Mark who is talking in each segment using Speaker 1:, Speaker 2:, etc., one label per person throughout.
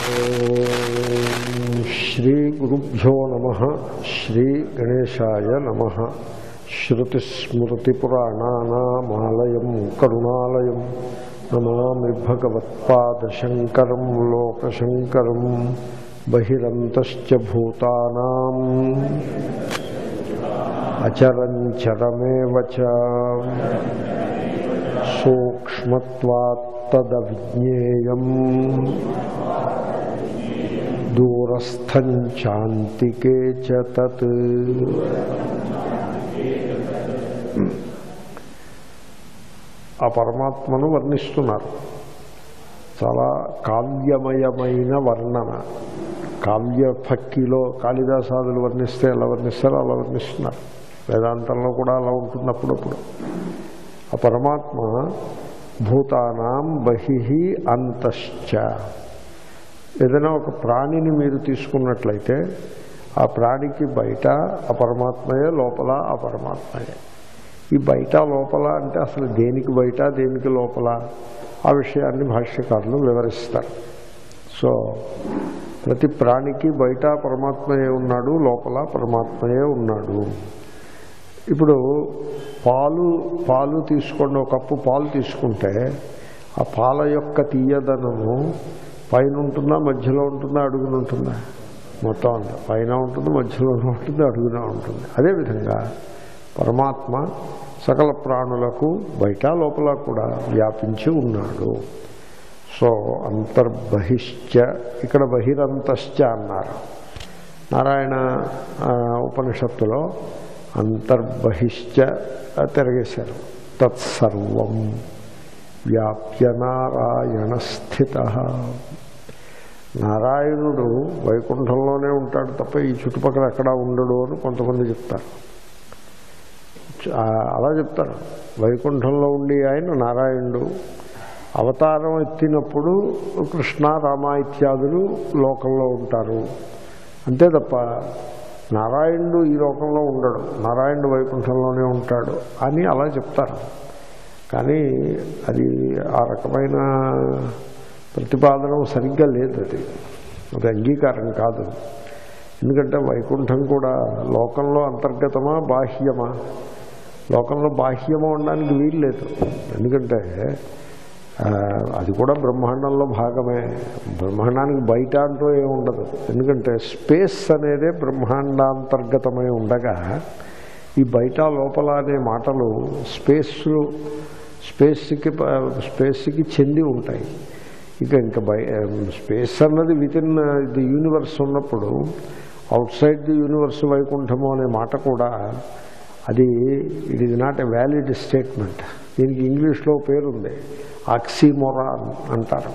Speaker 1: శ్రీగురుభ్యో నమ శ్రీ గణేశాయ నమ శ్రుతిస్మృతిపురాణానామాలయం కరుణాలయం నమామి భగవత్పాదశంకరం లోకశంకరం బహిరంతశ్చ భూతానాం అచరంచరమేవ చ సూక్ష్మత్వాత్తదవిజ్ఞేయం దూరస్థం చాంతికే చ తత్ ఆ పరమాత్మను వర్ణిస్తున్నారు చాలా కావ్యమయమైన వర్ణన కావ్య భక్తిలో కాళిదాసాదులు వర్ణిస్తే ఎలా వర్ణిస్తారో అలా వర్ణిస్తున్నారు వేదాంతంలో కూడా అలా ఉంటుంది అప్పుడప్పుడు ఆ పరమాత్మ భూతానాం బహి అంతశ్చ ఏదైనా ఒక ప్రాణిని మీరు తీసుకున్నట్లయితే ఆ ప్రాణికి బయట ఆ పరమాత్మయే లోపల ఆ పరమాత్మయే ఈ బయట లోపల అంటే అసలు దేనికి బయట దేనికి లోపల ఆ విషయాన్ని భాష్యకారులు వివరిస్తారు సో ప్రతి ప్రాణికి బయట పరమాత్మయే ఉన్నాడు లోపల పరమాత్మయే ఉన్నాడు ఇప్పుడు పాలు పాలు తీసుకోండి ఒక కప్పు పాలు తీసుకుంటే ఆ పాల యొక్క తీయదనము పైన ఉంటుందా మధ్యలో ఉంటుందా అడుగున ఉంటుందా మొత్తం అంతా పైన ఉంటుంది మధ్యలోనూ ఉంటుంది అడుగున ఉంటుంది అదేవిధంగా పరమాత్మ సకల ప్రాణులకు బయట లోపల కూడా వ్యాపించి ఉన్నాడు సో అంతర్బహిశ్చ ఇక్కడ బహిరంతశ్చ అన్నారు నారాయణ ఆ, ఉపనిషత్తులో అంతర్బహిశ్చ తిరగేశారు తత్సర్వం వ్యాప్య నారాయణ స్థిత నారాయణుడు వైకుంఠంలోనే ఉంటాడు తప్ప ఈ చుట్టుపక్కల ఎక్కడా ఉండడు అని కొంతమంది చెప్తారు ఆ, అలా చెప్తారు వైకుంఠంలో ఉండి ఆయన నారాయణుడు అవతారం ఎత్తినప్పుడు కృష్ణ రామ ఇత్యాదులు లోకంలో ఉంటారు అంతే తప్ప నారాయణుడు ఈ లోకంలో ఉండడు నారాయణుడు వైకుంఠంలోనే ఉంటాడు అని అలా చెప్తారు కానీ అది ఆ రకమైన ప్రతిపాదన సరిగ్గా లేదు అది అది అంగీకారం కాదు ఎందుకంటే వైకుంఠం కూడా లోకంలో అంతర్గతమా బాహ్యమా లోకంలో బాహ్యమా ఉండడానికి వీలు లేదు ఎందుకంటే ఆ, అది కూడా బ్రహ్మాండంలో భాగమే బ్రహ్మాండానికి బయట అంటూ ఏమి ఉండదు ఎందుకంటే స్పేస్ అనేదే బ్రహ్మాండాంతర్గతమై ఉండగా ఈ బయట లోపల అనే మాటలు స్పేస్ స్పేస్కి ప- స్పేస్కి చెంది ఉంటాయి ఇక ఇంకా బై స్పేస్ అన్నది విత్ ఇన్ ది యూనివర్స్ ఉన్నప్పుడు అవుట్ సైడ్ ది యూనివర్స్ వైకుంఠము అనే మాట కూడా అది it is not a valid statement దీనికి ఇంగ్లీష్లో పేరుంది ఆక్సిమోరా అంటారు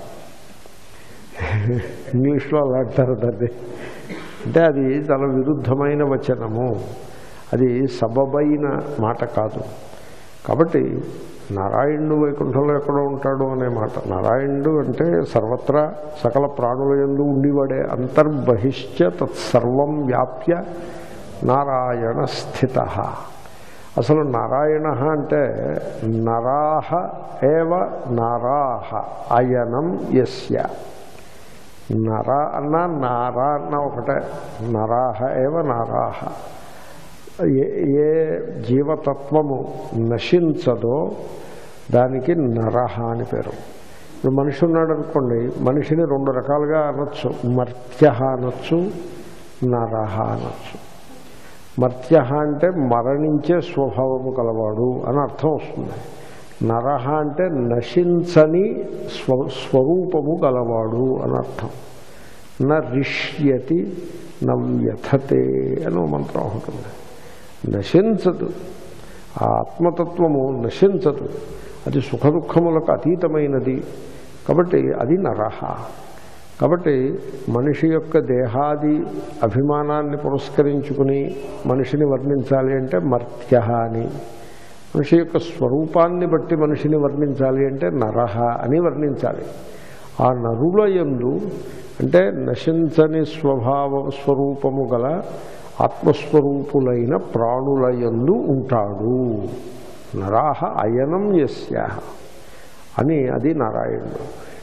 Speaker 1: ఇంగ్లీష్లో అలా అంటారు దాన్ని అంటే అది చాలా విరుద్ధమైన వచనము అది సబబైన మాట కాదు కాబట్టి నారాయణుడు వైకుంఠంలో ఎక్కడో ఉంటాడు అనే మాట నారాయణుడు అంటే సర్వత్రా సకల ప్రాణుల యందు ఉండివాడే అంతర్బహిశ్చ తత్సర్వం వ్యాప్య నారాయణ స్థిత అసలు నారాయణ అంటే నరాహ ఏవ నారాహ అయనం యస్య నర అన్న నారా అన్న ఒకటే నరాహ ఏవ నారాహ ఏ ఏ జీవతత్వము నశించదో దానికి నరహ అని పేరు ఇప్పుడు మనిషి ఉన్నాడు అనుకోండి మనిషిని రెండు రకాలుగా అనొచ్చు మర్త్య అనొచ్చు నరహ అనొచ్చు మర్త్య అంటే మరణించే స్వభావము కలవాడు అని అర్థం వస్తుంది నరహ అంటే నశించని స్వ స్వరూపము గలవాడు అని అర్థం న రిష్యతి నవ్యథతే అని ఓ మంత్రం ఉంటుంది నశించదు ఆ ఆత్మతత్వము నశించదు అది సుఖ దుఃఖములకు అతీతమైనది కాబట్టి అది నరహ కాబట్టి మనిషి యొక్క దేహాది అభిమానాన్ని పురస్కరించుకుని మనిషిని వర్ణించాలి అంటే మర్త్య అని మనిషి యొక్క స్వరూపాన్ని బట్టి మనిషిని వర్ణించాలి అంటే నరహ అని వర్ణించాలి ఆ నరుల యందు అంటే నశించని స్వభావ స్వరూపము గల ఆత్మస్వరూపులైన ప్రాణుల యందు ఉంటాడు నరాహ అయనం యస్య అని అది నారాయణుడు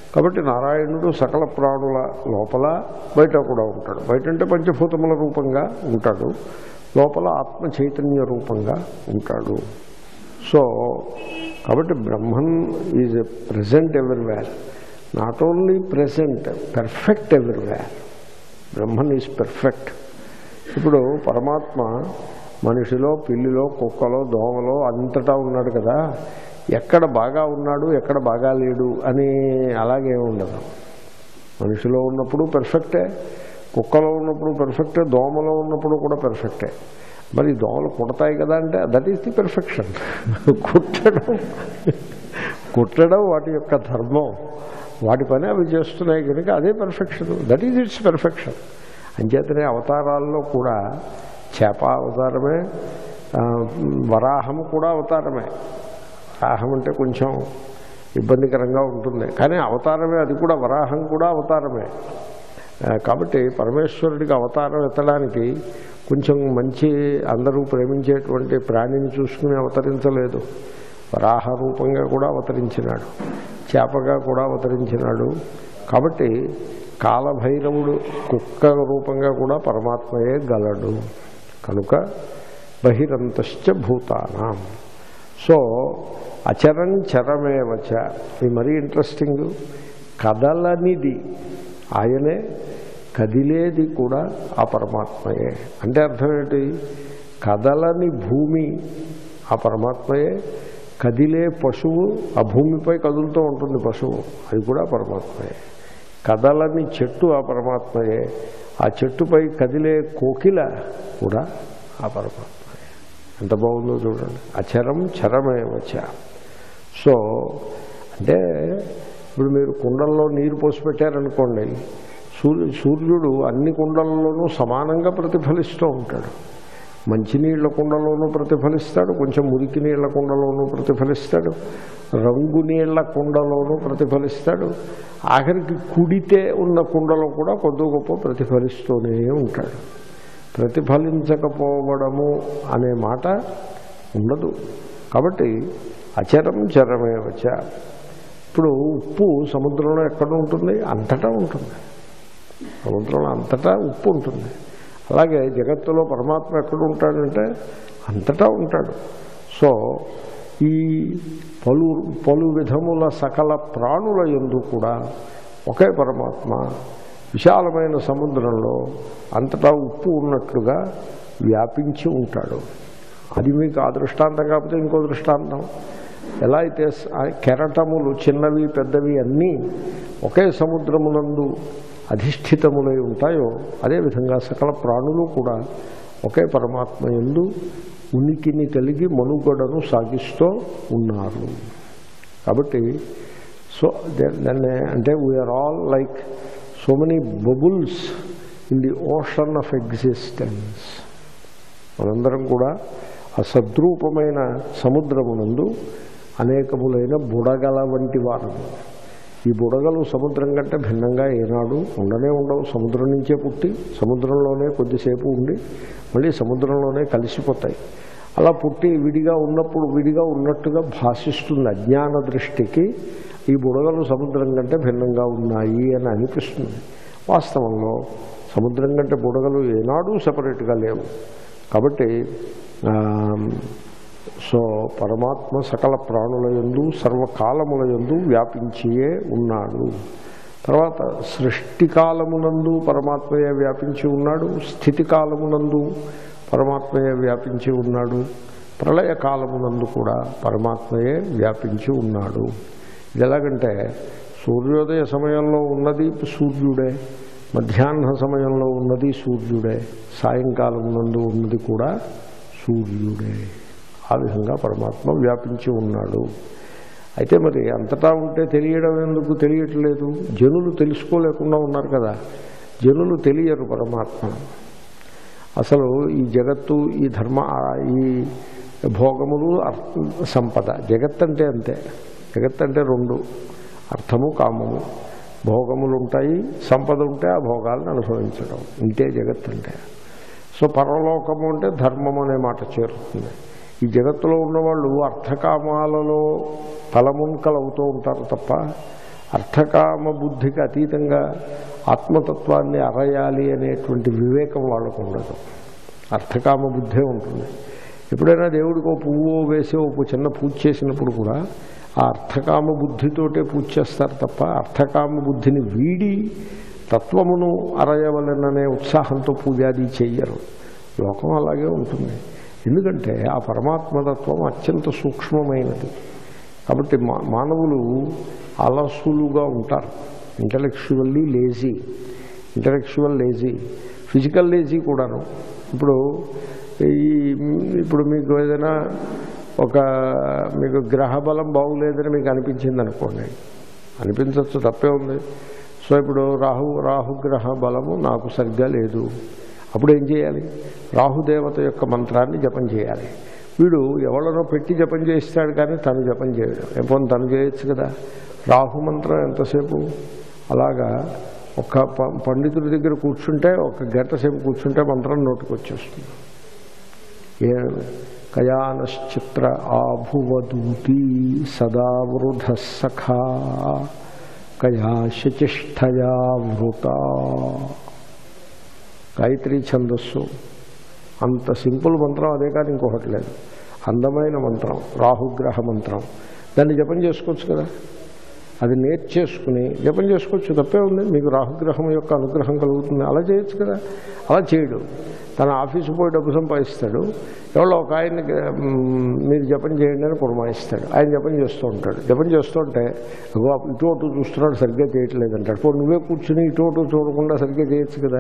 Speaker 1: కాబట్టి నారాయణుడు సకల ప్రాణుల లోపల బయట కూడా ఉంటాడు బయట అంటే పంచభూతముల రూపంగా ఉంటాడు లోపల ఆత్మ చైతన్య రూపంగా ఉంటాడు సో కాబట్టి Brahman is present everywhere not only present perfect everywhere Brahman is perfect ఇప్పుడు పరమాత్మ మనిషిలో పిల్లిలో కుక్కలో దోమలో అంతటా ఉన్నాడు కదా ఎక్కడ బాగా ఉన్నాడు ఎక్కడ బాగా లేడు అని అలాగే ఉండదు మనిషిలో ఉన్నప్పుడు పెర్ఫెక్టే కుక్కలో ఉన్నప్పుడు పెర్ఫెక్టే దోమలో ఉన్నప్పుడు కూడా పెర్ఫెక్టే మరి దోమలు కుడతాయి కదా అంటే దట్ ఈస్ ది పెర్ఫెక్షన్ కుట్టడం కుట్టడం వాటి యొక్క ధర్మం వాటి పని అవి చేస్తున్నాయి కనుక అదే perfection that is it's perfection అంచేతనే అవతారాల్లో కూడా చేప అవతారమే ఆ, వరాహము కూడా అవతారమే వరాహం అంటే కొంచెం ఇబ్బందికరంగా ఉంటుంది కానీ అవతారమే అది కూడా వరాహం కూడా అవతారమే ఆ, కాబట్టి పరమేశ్వరుడికి అవతారం ఎత్తడానికి కొంచెం మంచి అందరూ ప్రేమించేటువంటి ప్రాణిని చూసుకుని అవతరించలేదు వరాహ రూపంగా కూడా అవతరించినాడు చేపగా కూడా అవతరించినాడు కాబట్టి కాలభైరవుడు కుక్క రూపంగా కూడా పరమాత్మయే గలడు కనుక బహిరంతశ్చ భూతానాం సో అచరం చరమేవచ ఇది మరీ ఇంట్రెస్టింగ్ కదలనిది ఆయనే కదిలేది కూడా ఆ పరమాత్మయే అంటే అర్థం ఏంటి కదలని భూమి ఆ పరమాత్మయే కదిలే పశువు ఆ భూమిపై కదులుతూ ఉంటుంది పశువు అది కూడా పరమాత్మయే కదలని చెట్టు ఆ పరమాత్మయే ఆ చెట్టుపై కదిలే కోకిల కూడా ఆ పరమాత్మయే ఎంత బాగుందో చూడండి అచరం చరమే వచ్చ సో అంటే ఇప్పుడు మీరు కుండల్లో నీరు పోసి పెట్టారనుకోండి సూర్యు సూర్యుడు అన్ని కుండలలోనూ సమానంగా ప్రతిఫలిస్తూ ఉంటాడు మంచినీళ్ల కుండలోనూ ప్రతిఫలిస్తాడు కొంచెం మురికి నీళ్ల కుండలోనూ ప్రతిఫలిస్తాడు రంగు నీళ్ల కుండలోనూ ప్రతిఫలిస్తాడు ఆఖరికి కుడితే ఉన్న కుండలో కూడా కొద్ది గొప్ప ప్రతిఫలిస్తూనే ఉంటాడు ప్రతిఫలించకపోవడము అనే మాట ఉండదు కాబట్టి అచరం చరమే వచ్చ ఇప్పుడు ఉప్పు సముద్రంలో ఎక్కడ ఉంటుంది అంతటా ఉంటుంది సముద్రంలో అంతటా ఉప్పు ఉంటుంది అలాగే జగత్తులో పరమాత్మ ఎక్కడ ఉంటాడంటే అంతటా ఉంటాడు సో ఈ పలు పలు విధముల సకల ప్రాణుల ఎందు కూడా ఒకే పరమాత్మ విశాలమైన సముద్రంలో అంతటా ఉప్పు ఉన్నట్లుగా వ్యాపించి ఉంటాడు అది మీకు ఆ దృష్టాంతం కాకపోతే ఇంకో దృష్టాంతం ఎలా అయితే స- ఆ కెరటములు చిన్నవి పెద్దవి అన్నీ ఒకే సముద్రమునందు అధిష్ఠితములై ఉంటాయో అదేవిధంగా సకల ప్రాణులు కూడా ఒకే పరమాత్మ ఎందు ఉనికిని కలిగి మనుగడను సాగిస్తూ ఉన్నారు కాబట్టి సో దాన్ని అంటే we are all like so many bubbles in the ocean of existence మనందరం కూడా ఆ సద్రూపమైన సముద్రమునందు అనేకములైన బుడగల వంటి వారము ఈ బుడగలు సముద్రం కంటే భిన్నంగా ఏనాడు ఉండనే ఉండవు సముద్రం నుంచే పుట్టి సముద్రంలోనే కొద్దిసేపు ఉండి మళ్ళీ సముద్రంలోనే కలిసిపోతాయి అలా పుట్టి విడిగా ఉన్నప్పుడు విడిగా ఉన్నట్టుగా భాషిస్తుంది అజ్ఞాన దృష్టికి ఈ బుడగలు సముద్రం కంటే భిన్నంగా ఉన్నాయి అని అనిపిస్తుంది వాస్తవంలో సముద్రం కంటే బుడగలు ఏనాడు సపరేట్గా లేవు కాబట్టి ఆ, సో పరమాత్మ సకల ప్రాణుల యందు సర్వకాలముల యందు వ్యాపించియే ఉన్నాడు తర్వాత సృష్టి కాలమునందు పరమాత్మయే వ్యాపించి ఉన్నాడు స్థితి కాలమునందు పరమాత్మయే వ్యాపించి ఉన్నాడు ప్రళయ కాలమునందు కూడా పరమాత్మయే వ్యాపించి ఉన్నాడు ఇది ఎలాగంటే సూర్యోదయ సమయంలో ఉన్నది సూర్యుడే మధ్యాహ్న సమయంలో ఉన్నది సూర్యుడే సాయంకాలం నందు ఉన్నది కూడా సూర్యుడే ఆ విధంగా పరమాత్మ వ్యాపించి ఉన్నాడు అయితే మరి అంతటా ఉంటే తెలియడం ఎందుకు తెలియట్లేదు జనులు తెలుసుకోలేకుండా ఉన్నారు కదా జనులు తెలియరు పరమాత్మను అసలు ఈ జగత్తు ఈ ధర్మ ఈ భోగములు అర్థ- సంపద జగత్ అంటే అంతే జగత్ అంటే రెండు అర్థము కామము భోగములు ఉంటాయి సంపద ఉంటే ఆ భోగాలను అనుభవించడం ఇంతే జగత్ అంటే సో పరలోకము అంటే ధర్మం అనే మాట చేరుతుంది ఈ జగత్తులో ఉన్నవాళ్ళు అర్థకామాలలో తలముంకలు అవుతూ ఉంటారు తప్ప అర్థకామ బుద్ధికి అతీతంగా ఆత్మతత్వాన్ని అరయాలి అనేటువంటి వివేకం వాళ్ళకు ఉండదు అర్థకామ బుద్ధే ఉంటుంది ఎప్పుడైనా దేవుడికి ఓ పువ్వు వేసి ఓ చిన్న పూజ చేసినప్పుడు కూడా ఆ అర్థకామ బుద్ధితోటే పూజ చేస్తారు తప్ప అర్థకామ బుద్ధిని వీడి తత్వమును అరయవలననే ఉత్సాహంతో పూజాది చెయ్యరు లోకం అలాగే ఉంటుంది ఎందుకంటే ఆ పరమాత్మతత్వం అత్యంత సూక్ష్మమైనది కాబట్టి మా మానవులు అలసులుగా ఉంటారు intellectually lazy intellectual lazy physical lazy కూడాను ఇప్పుడు ఈ ఇప్పుడు మీకు ఏదైనా ఒక మీకు గ్రహ బలం బాగులేదని మీకు అనిపించింది అనుకోండి అనిపించవచ్చు తప్పే ఉంది సో ఇప్పుడు రాహు రాహుగ్రహ బలము నాకు సరిగ్గా లేదు అప్పుడు ఏం చేయాలి రాహుదేవత యొక్క మంత్రాన్ని జపం చేయాలి వీడు ఎవరినో పెట్టి జపం చేస్తాడు కానీ తను జపం చేయడు ఎప్పుడు తను చేయొచ్చు కదా రాహు మంత్రం ఎంతసేపు అలాగా ఒక ప- పండితుడి దగ్గర కూర్చుంటే ఒక గంట సేపు కూర్చుంటే మంత్రం నోటికి వచ్చేస్తుంది ఏ కయానశ్చిత్ర ఆభువదూతి సదా వృధ సఖా కయా శచిష్ఠయా వృత గాయత్రీ ఛందస్సు అంత సింపుల్ మంత్రం అదే కానీ ఇంకొకటి లేదు అందమైన మంత్రం రాహుగ్రహ మంత్రం దాన్ని జపం చేసుకోవచ్చు కదా అది నేర్చేసుకుని జపం చేసుకోవచ్చు తప్పే ఉంది మీకు రాహుగ్రహం యొక్క అనుగ్రహం కలుగుతుంది అలా చేయొచ్చు కదా అలా చేయడు తన ఆఫీసు పోయి డబ్బు సంపాదిస్తాడు ఎవరో ఒక ఆయన మీరు జపం చేయండి అని పురమాయిస్తాడు ఆయన జపం చేస్తూ ఉంటాడు జపం చేస్తుంటే అగో ఇటు అటు చూస్తున్నాడు సరిగ్గా చేయట్లేదు అంటాడు పో నువ్వే కూర్చుని ఇటు అటు చూడకుండా సరిగ్గా చేయొచ్చు కదా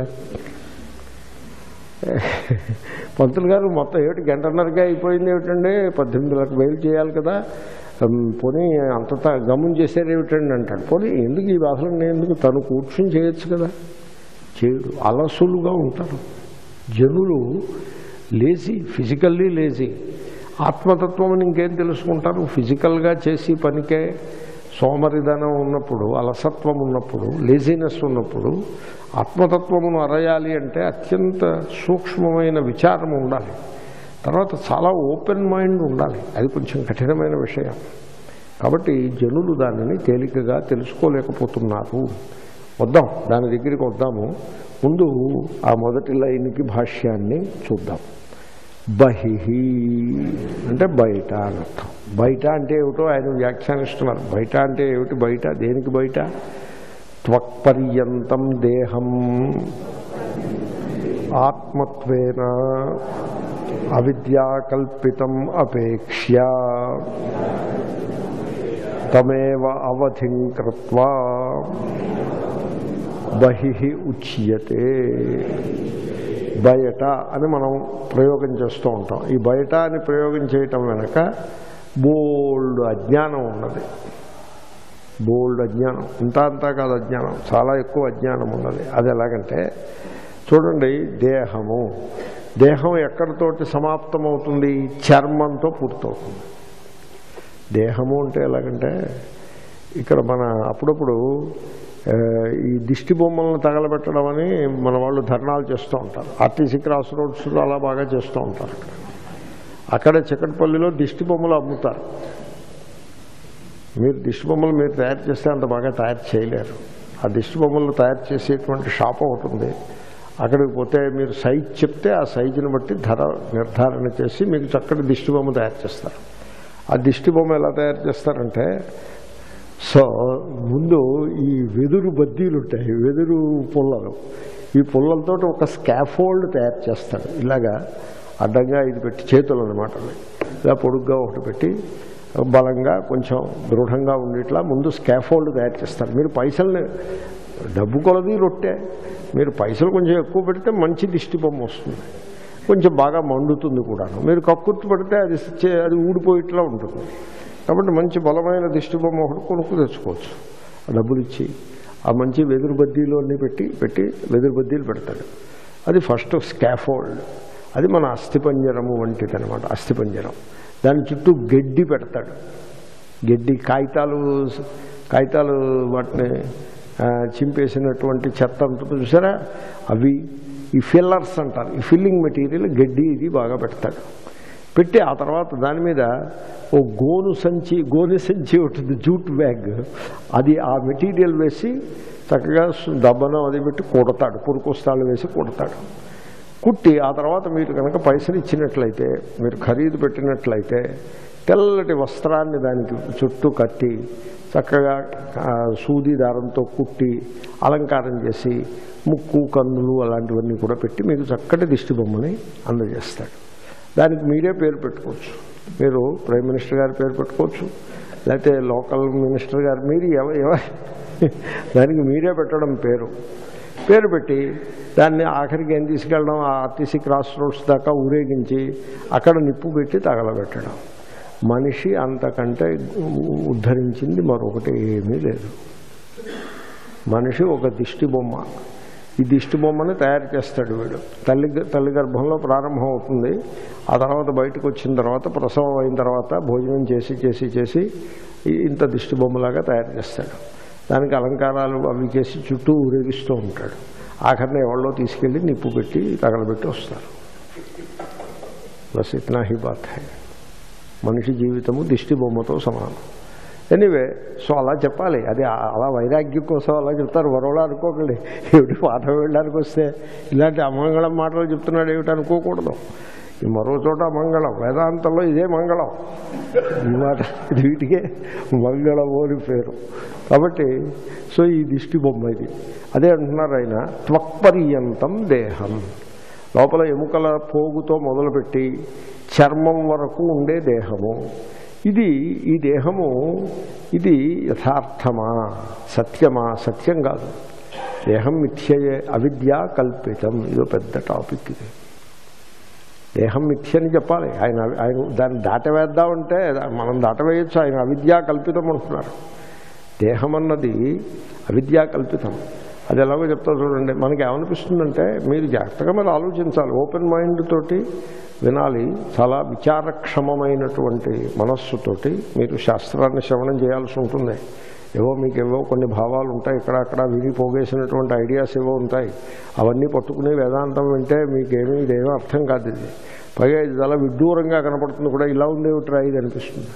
Speaker 1: పంతులు గారు మొత్తం ఏమిటి గంటన్నరగా అయిపోయింది ఏమిటండి పద్దెనిమిదిలకు బయలు చేయాలి కదా ఉమ్, పోనీ అంత త- గమనం చేశారు ఏమిటండి అంటాడు పోనీ ఎందుకు ఈ బాధలు ఎందుకు తను కూర్చుని చేయొచ్చు కదా చేయడు అలసులుగా ఉంటారు జనులు లేజీ ఫిజికల్లీ లేజీ ఆత్మతత్వం ఇంకేం తెలుసుకుంటారు ఫిజికల్గా చేసి పనికే సోమరిధనం ఉన్నప్పుడు అలసత్వం ఉన్నప్పుడు లేజినెస్ ఉన్నప్పుడు ఆత్మతత్వమును అరయాలి అంటే అత్యంత సూక్ష్మమైన విచారం ఉండాలి తర్వాత చాలా ఓపెన్ మైండ్ ఉండాలి అది కొంచెం కఠినమైన విషయం కాబట్టి జనులు దానిని తేలికగా తెలుసుకోలేకపోతున్నారు వద్దాం దాని దగ్గరికి వద్దాము ముందు ఆ మొదటి లైన్కి భాష్యాన్ని చూద్దాం బహిహి అంటే బయట అని అర్థం బయట అంటే ఏమిటో ఆయన వ్యాఖ్యానిస్తున్నారు బయట అంటే ఏమిటి బయట దేనికి బయట త్వక్పర్యంతం దేహం ఆత్మత్వేన అవిద్యాకల్పితం అపేక్ష్య తమేవ అవధిం కృత్వా బహి ఉచ్యతే బయట అని మనం ప్రయోగం చేస్తూ ఉంటాం ఈ బయట అని ప్రయోగం చేయటం వెనక బోల్డ్ అజ్ఞానం ఉన్నది బోల్డ్ అజ్ఞానం ఇంత అంతా కాదు అజ్ఞానం చాలా ఎక్కువ అజ్ఞానం ఉన్నది అది ఎలాగంటే చూడండి దేహము దేహం ఎక్కడితోటి సమాప్తమవుతుంది చర్మంతో పూర్తవుతుంది దేహము అంటే ఎలాగంటే ఇక్కడ మన అప్పుడప్పుడు ఆ, ఈ దిష్టి బొమ్మలను తగలబెట్టడం అని మన వాళ్ళు ధర్నాలు చేస్తూ ఉంటారు ఆర్టీసీ క్రాస్ రోడ్స్లో అలా బాగా చేస్తూ ఉంటారు అక్కడ అక్కడ చిక్కటపల్లిలో దిష్టి బొమ్మలు అమ్ముతారు మీరు దిష్టి బొమ్మలు మీరు తయారు చేస్తే అంత బాగా తయారు చేయలేరు ఆ దిష్టి బొమ్మలు తయారు చేసేటువంటి షాప్ ఒకటి ఉంది అక్కడికి పోతే మీరు సైజ్ చెప్తే ఆ సైజుని బట్టి ధర నిర్ధారణ చేసి మీకు చక్కటి దిష్టి బొమ్మ తయారు చేస్తారు ఆ దిష్టి బొమ్మ ఎలా తయారు చేస్తారంటే సో ముందు ఈ వెదురు బద్దీలు ఉంటాయి వెదురు పుల్లలు ఈ పుల్లలతో ఒక స్కాఫోల్డ్ తయారు చేస్తాడు ఇలాగా అడ్డంగా ఇది పెట్టి చేతులు అనమాట ఇలా పొడుగ్గా ఒకటి పెట్టి బలంగా కొంచెం దృఢంగా ఉండేట్లా ముందు స్కాఫోల్డ్ తయారు చేస్తారు మీరు పైసల్ని డబ్బు కొలది రొట్టె మీరు పైసలు కొంచెం ఎక్కువ పెడితే మంచి దిష్టి బొమ్మ వస్తుంది కొంచెం బాగా మండుతుంది కూడాను మీరు కక్కుర్తి పెడితే అది చే- అది ఊడిపోయేట్లా ఉంటుంది కాబట్టి మంచి బలమైన దిష్టి బొమ్మ ఒకటి కొనుక్కు తెచ్చుకోవచ్చు ఆ డబ్బులు ఇచ్చి ఆ మంచి వెదురు బద్దీలు అన్నీ పెట్టి పెట్టి వెదురు బద్దీలు పెడతాడు అది ఫస్ట్ స్కాఫోల్డ్ అది మన అస్థిపంజరము వంటిది అనమాట అస్థిపంజరం దాని చుట్టూ గడ్డి పెడతాడు గడ్డి కాగితాలు కాగితాలు వాటిని ఆ, చింపేసినటువంటి చెత్త ఉంటుంది చూసారా అవి ఈ ఫిల్లర్స్ అంటారు ఈ ఫిల్లింగ్ మెటీరియల్ గడ్డి ఇది బాగా పెడతాడు పెట్టి ఆ తర్వాత దాని మీద ఓ గోను సంచి గోనె సంచి ఉంటుంది జూట్ బ్యాగ్ అది ఆ మెటీరియల్ వేసి చక్కగా దబ్బనం అది పెట్టి కుడతాడు పురుకొస్తాళ్ళు వేసి కుడతాడు కుట్టి ఆ తర్వాత మీరు కనుక పైసలు ఇచ్చినట్లయితే మీరు ఖరీదు పెట్టినట్లయితే తెల్లటి వస్త్రాన్ని దానికి చుట్టూ కట్టి చక్కగా ఆ, సూది దారంతో కుట్టి అలంకారం చేసి ముక్కు కన్నులు అలాంటివన్నీ కూడా పెట్టి మీకు చక్కటి దిష్టి బొమ్మని అందజేస్తాడు దానికి మీరే పేరు పెట్టుకోవచ్చు మీరు ప్రైమ్ మినిస్టర్ గారి పేరు పెట్టుకోవచ్చు లేకపోతే లోకల్ మినిస్టర్ గారు మీరు ఎవ ఎవ దానికి మీరే పెట్టడం పేరు పేరు పెట్టి దాన్ని ఆఖరికి ఏం తీసుకెళ్ళడం ఆ ఆర్టీసీ క్రాస్ రోడ్స్ దాకా ఊరేగించి అక్కడ నిప్పు పెట్టి తగలబెట్టడం మనిషి అంతకంటే ఉద్ధరించింది మరొకటి ఏమీ లేదు మనిషి ఒక దిష్టి బొమ్మ ఈ దిష్టి బొమ్మని తయారు చేస్తాడు వీడు తల్లి తల్లి గర్భంలో ప్రారంభం అవుతుంది ఆ తర్వాత బయటకు వచ్చిన తర్వాత ప్రసవం అయిన తర్వాత భోజనం చేసి చేసి చేసి ఈ- ఇంత దిష్టి బొమ్మలాగా తయారు చేస్తాడు దానికి అలంకారాలు అవి చేసి చుట్టూ ఊరేగిస్తూ ఉంటాడు ఆఖరిని ఎవరిలో తీసుకెళ్ళి నిప్పు పెట్టి తగలబెట్టి వస్తారు బస్ ఇట్నా హీ బాత్ హై మనిషి జీవితము దిష్టి బొమ్మతో సమానం ఎనీవే సో అలా చెప్పాలి అది ఆ- అలా వైరాగ్యం కోసం అలా చెప్తారు వరవలా అనుకోకండి ఏమిటి పాఠం వెళ్ళడానికి వస్తే ఇలాంటి అమంగళం మాటలు చెప్తున్నాడు ఏమిటి అనుకోకూడదు ఈ మరో చోట మంగళం వేదాంతంలో ఇదే మంగళం ఈ మాట ఇది వీటికే మంగళము అని పేరు కాబట్టి సో ఈ దిష్టి బొమ్మ ఇది అదే అంటున్నారు ఆయన త్వక్పర్యంతం దేహం లోపల ఎముకల పోగుతో మొదలుపెట్టి చర్మం వరకు ఉండే దేహము ఇది ఈ దేహము ఇది యథార్థమా సత్యమా సత్యం కాదు దేహం మిథ్యయే అవిద్యా కల్పితం ఇదో పెద్ద టాపిక్ ఇది దేహం మిథ్య అని చెప్పాలి ఆయన ఆయన దాన్ని దాటవేద్దామంటే మనం దాటవేయచ్చు ఆయన అవిద్యా కల్పితం అంటున్నారు దేహం అన్నది అవిద్యా కల్పితం అది ఎలాగో చెప్తా చూడండి మనకి ఏమనిపిస్తుందంటే మీరు జాగ్రత్తగా మీరు ఆలోచించాలి ఓపెన్ మైండ్ తోటి వినాలి చాలా విచారక్షమమైనటువంటి మనస్సుతోటి మీరు శాస్త్రాన్ని శ్రవణం చేయాల్సి ఉంటుంది ఏవో మీకు ఏవో కొన్ని భావాలు ఉంటాయి ఇక్కడ అక్కడ విని పోగేసినటువంటి ఐడియాస్ ఏవో ఉంటాయి అవన్నీ పట్టుకుని వేదాంతం వింటే మీకేమీ ఇదేమీ అర్థం కాదు ఇది పైగా ఇది చాలా విడ్డూరంగా కనపడుతుంది కూడా ఇలా ఉండేవిట్రా ఇది అనిపిస్తుంది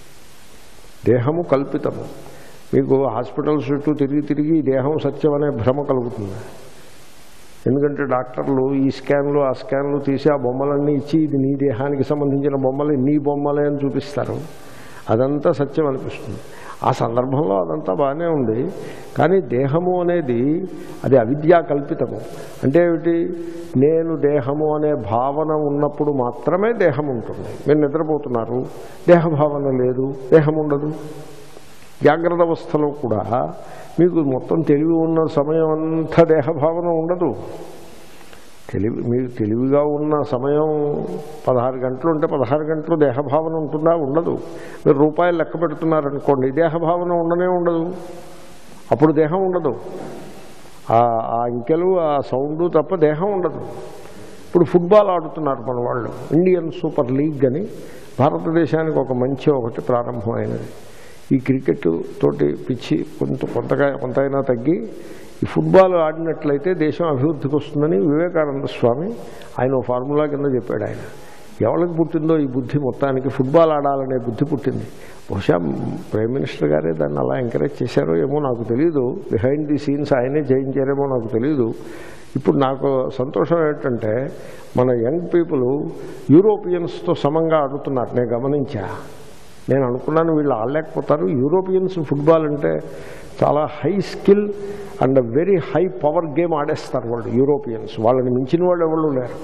Speaker 1: దేహము కల్పితము మీకు హాస్పిటల్స్ చుట్టూ తిరిగి తిరిగి ఈ దేహం సత్యం అనే భ్రమ కలుగుతుంది ఎందుకంటే డాక్టర్లు ఈ స్కాన్లు ఆ స్కాన్లు తీసి ఆ బొమ్మలన్నీ ఇచ్చి ఇది నీ దేహానికి సంబంధించిన బొమ్మలే నీ బొమ్మలే అని చూపిస్తారు అదంతా సత్యం అనిపిస్తుంది ఆ సందర్భంలో అదంతా బాగానే ఉంది కానీ దేహము అనేది అది అవిద్యా కల్పితము అంటే ఏమిటి నేను దేహము అనే భావన ఉన్నప్పుడు మాత్రమే దేహం ఉంటుంది మీరు నిద్రపోతున్నారు దేహభావన లేదు దేహం ఉండదు జాగ్రత్త అవస్థలో కూడా మీకు మొత్తం తెలివి ఉన్న సమయం అంతా దేహభావన ఉండదు తెలివి మీరు తెలివిగా ఉన్న సమయం పదహారు గంటలు ఉంటే పదహారు గంటలు దేహభావన ఉంటుందా ఉండదు మీరు రూపాయలు లెక్క పెడుతున్నారనుకోండి దేహభావన ఉండనే ఉండదు అప్పుడు దేహం ఉండదు ఆ ఆ అంకెలు ఆ సౌండ్ తప్ప దేహం ఉండదు ఇప్పుడు ఫుట్బాల్ ఆడుతున్నారు మన వాళ్ళు ఇండియన్ సూపర్ లీగ్ అని భారతదేశానికి ఒక మంచి ఒకటి ప్రారంభమైనది ఈ క్రికెట్ తోటి పిచ్చి కొంత కొంతగా కొంతైనా తగ్గి ఈ ఫుట్బాల్ ఆడినట్లయితే దేశం అభివృద్ధికి వస్తుందని వివేకానంద స్వామి ఆయన ఓ ఫార్ములా కింద చెప్పాడు ఆయన ఎవరికి పుట్టిందో ఈ బుద్ధి మొత్తానికి ఫుట్బాల్ ఆడాలనే బుద్ధి పుట్టింది బహుశా ప్రైమ్ మినిస్టర్ గారే దాన్ని అలా ఎంకరేజ్ చేశారో ఏమో నాకు తెలియదు బిహైండ్ ది సీన్స్ ఆయనే జయించారేమో నాకు తెలియదు ఇప్పుడు నాకు సంతోషం ఏంటంటే మన యంగ్ పీపుల్ యూరోపియన్స్తో సమంగా ఆడుతున్నారు నేను గమనించా నేను అనుకున్నాను వీళ్ళు ఆడలేకపోతారు యూరోపియన్స్ ఫుట్బాల్ అంటే చాలా high skill and very high power game ఆడేస్తారు వాళ్ళు యూరోపియన్స్ వాళ్ళని మించిన వాళ్ళు ఎవరు లేరు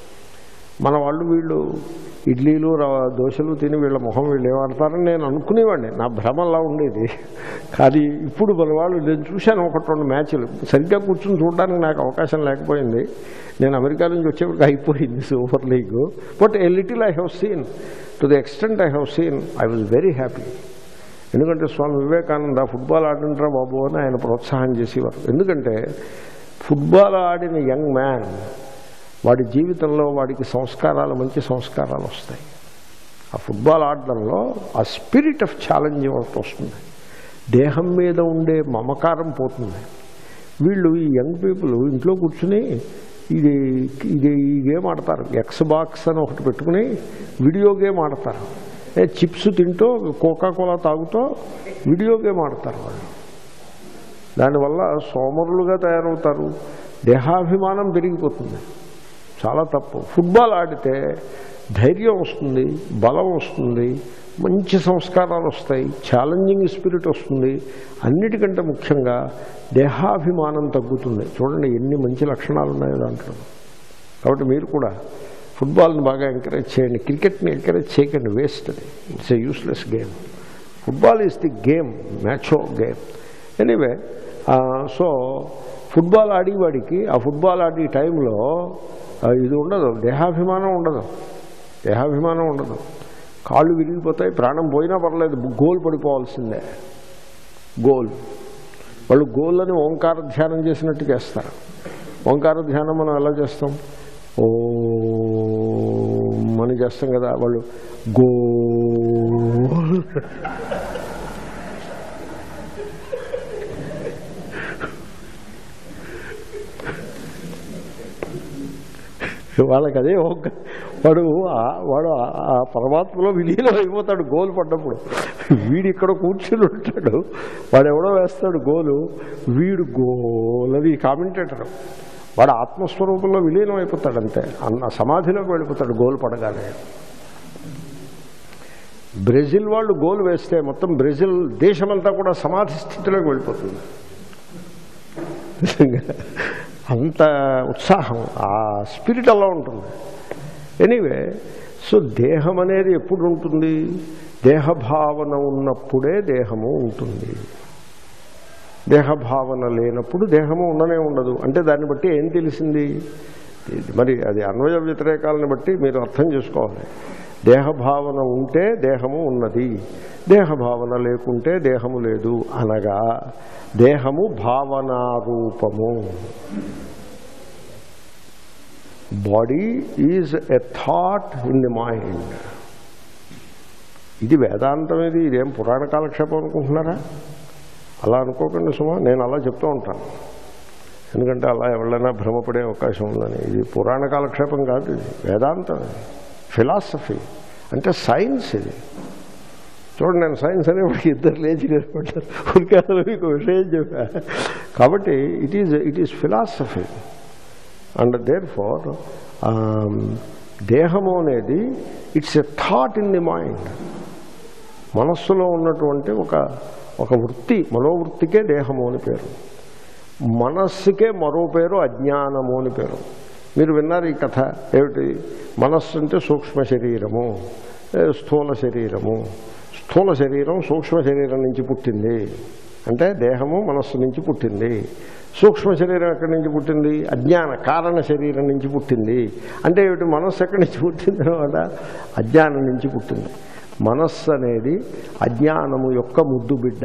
Speaker 1: మన వాళ్ళు వీళ్ళు ఇడ్లీలు రవ- దోశలు తిని వీళ్ళ మొహం వీళ్ళు ఏమాడతారని నేను అనుకునేవాడిని నా భ్రమలా ఉండేది కానీ ఇప్పుడు మన వాళ్ళు నేను చూశాను ఒకటి రెండు మ్యాచ్లు సరిగ్గా కూర్చుని చూడడానికి నాకు అవకాశం లేకపోయింది నేను అమెరికా నుంచి వచ్చేప్పటికి అయిపోయింది super league but a little I have seen to the extent I have seen I was very happy ఎందుకంటే స్వామి వివేకానంద ఫుట్బాల్ ఆడినరా బాబు అని ఆయన ప్రోత్సాహం చేసేవారు ఎందుకంటే ఫుట్బాల్ ఆడిన యంగ్ మ్యాన్ వాడి జీవితంలో వాడికి సంస్కారాలు మంచి సంస్కారాలు వస్తాయి ఆ ఫుట్బాల్ ఆడడంలో ఆ స్పిరిట్ ఆఫ్ ఛాలెంజ్ ఒకటి వస్తుంది దేహం మీద ఉండే మమకారం పోతుంది వీళ్ళు ఈ యంగ్ పీపుల్ ఇంట్లో కూర్చుని ఇది ఇది ఈ గేమ్ ఆడతారు ఎక్స్ బాక్స్ అని ఒకటి పెట్టుకుని వీడియో గేమ్ ఆడతారు ఏ చిప్స్ తింటూ కోకా కోలా తాగుతూ వీడియో గేమ్ ఆడతారు వాళ్ళు దానివల్ల సోమరులుగా తయారవుతారు దేహాభిమానం పెరిగిపోతుంది చాలా తప్పు ఫుట్బాల్ ఆడితే ధైర్యం వస్తుంది బలం వస్తుంది మంచి సంస్కారాలు వస్తాయి ఛాలెంజింగ్ స్పిరిట్ వస్తుంది అన్నిటికంటే ముఖ్యంగా దేహాభిమానం తగ్గుతుంది చూడండి ఎన్ని మంచి లక్షణాలు ఉన్నాయో దాంట్లో కాబట్టి మీరు కూడా ఫుట్బాల్ని బాగా ఎంకరేజ్ చేయండి క్రికెట్ని ఎంకరేజ్ చేయకండి వేస్ట్ అది it's a useless game football is the game macho game anyway so football ఆడేవాడికి ఆ ఫుట్బాల్ ఆడే టైంలో ఆ, ఇది ఉండదు దేహాభిమానం ఉండదు దేహాభిమానం ఉండదు కాళ్ళు విరిగిపోతాయి ప్రాణం పోయినా పర్లేదు గోల్ పడిపోవాల్సిందే గోల్ వాళ్ళు గోల్ అని ఓంకార ధ్యానం చేసినట్టు చేస్తారు ఓంకార ధ్యానం మనం ఎలా చేస్తాం ఓ అని చేస్తాం కదా వాళ్ళు గో వాళ్ళకి అదే ఓంక వాడు ఆ- వాడు ఆ- ఆ పరమాత్మలో విలీనం అయిపోతాడు గోలు పడ్డప్పుడు వీడు ఇక్కడ కూర్చుని ఉంటాడు వాడు ఎవడో వేస్తాడు గోలు వీడు గోల్ అది కామెంటేటర్ వాడు ఆత్మస్వరూపంలో విలీనం అయిపోతాడు అంతే అన్న సమాధిలోకి వెళ్ళిపోతాడు గోలు పడగానే బ్రెజిల్ వాళ్ళు గోల్ వేస్తే మొత్తం బ్రెజిల్ దేశమంతా కూడా సమాధి స్థితిలోకి వెళ్ళిపోతుంది నిజంగా అంత ఉత్సాహం ఆ స్పిరిట్ అలా ఉంటుంది ఎనీవే సో దేహం అనేది ఎప్పుడు ఉంటుంది దేహభావన ఉన్నప్పుడే దేహము ఉంటుంది దేహభావన లేనప్పుడు దేహము ఉండనే ఉండదు అంటే దాన్ని బట్టి ఏం తెలిసింది ఇది మరి అది అన్వయ వ్యతిరేకాలను బట్టి మీరు అర్థం చేసుకోవాలి దేహభావన ఉంటే దేహము ఉన్నది దేహభావన లేకుంటే దేహము లేదు అనగా దేహము భావనారూపము body is a thought in the mind ఇది వేదాంతం ఇది ఇదేం పురాణ కాలక్షేపం అనుకుంటున్నారా అలా అనుకోకండి సుమా నేను అలా చెప్తూ ఉంటాను ఎందుకంటే అలా ఎవరైనా భ్రమపడే అవకాశం ఉందని ఇది పురాణ కాలక్షేపం కాదు ఇది వేదాంతం ఇది ఫిలాసఫీ అంటే సైన్స్ ఇది చూడండి నేను సైన్స్ అనేప్పటికీ ఇద్దరు లేచి నిలబడ్డారు ఊరికే మీకు విషయం చెప్పా కాబట్టి it is it is philosophy and therefore దేహము అనేది it's a thought in the mind మనస్సులో ఉన్నటువంటి ఒక ఒక వృత్తి మనోవృత్తికే దేహము అని పేరు మనస్సుకే మరో పేరు అజ్ఞానము అని పేరు మీరు విన్నారు ఈ కథ ఏమిటి మనస్సు అంటే సూక్ష్మ శరీరము ఏ స్థూల శరీరము స్థూల శరీరం సూక్ష్మ శరీరం నుంచి పుట్టింది అంటే దేహము మనస్సు నుంచి పుట్టింది సూక్ష్మ శరీరం ఎక్కడి నుంచి పుట్టింది అజ్ఞాన కారణ శరీరం నుంచి పుట్టింది అంటే ఏమిటి మనస్సు ఎక్కడి నుంచి పుట్టింది అనమాట అజ్ఞానం నుంచి పుట్టింది మనస్సు అనేది అజ్ఞానము యొక్క ముద్దు బిడ్డ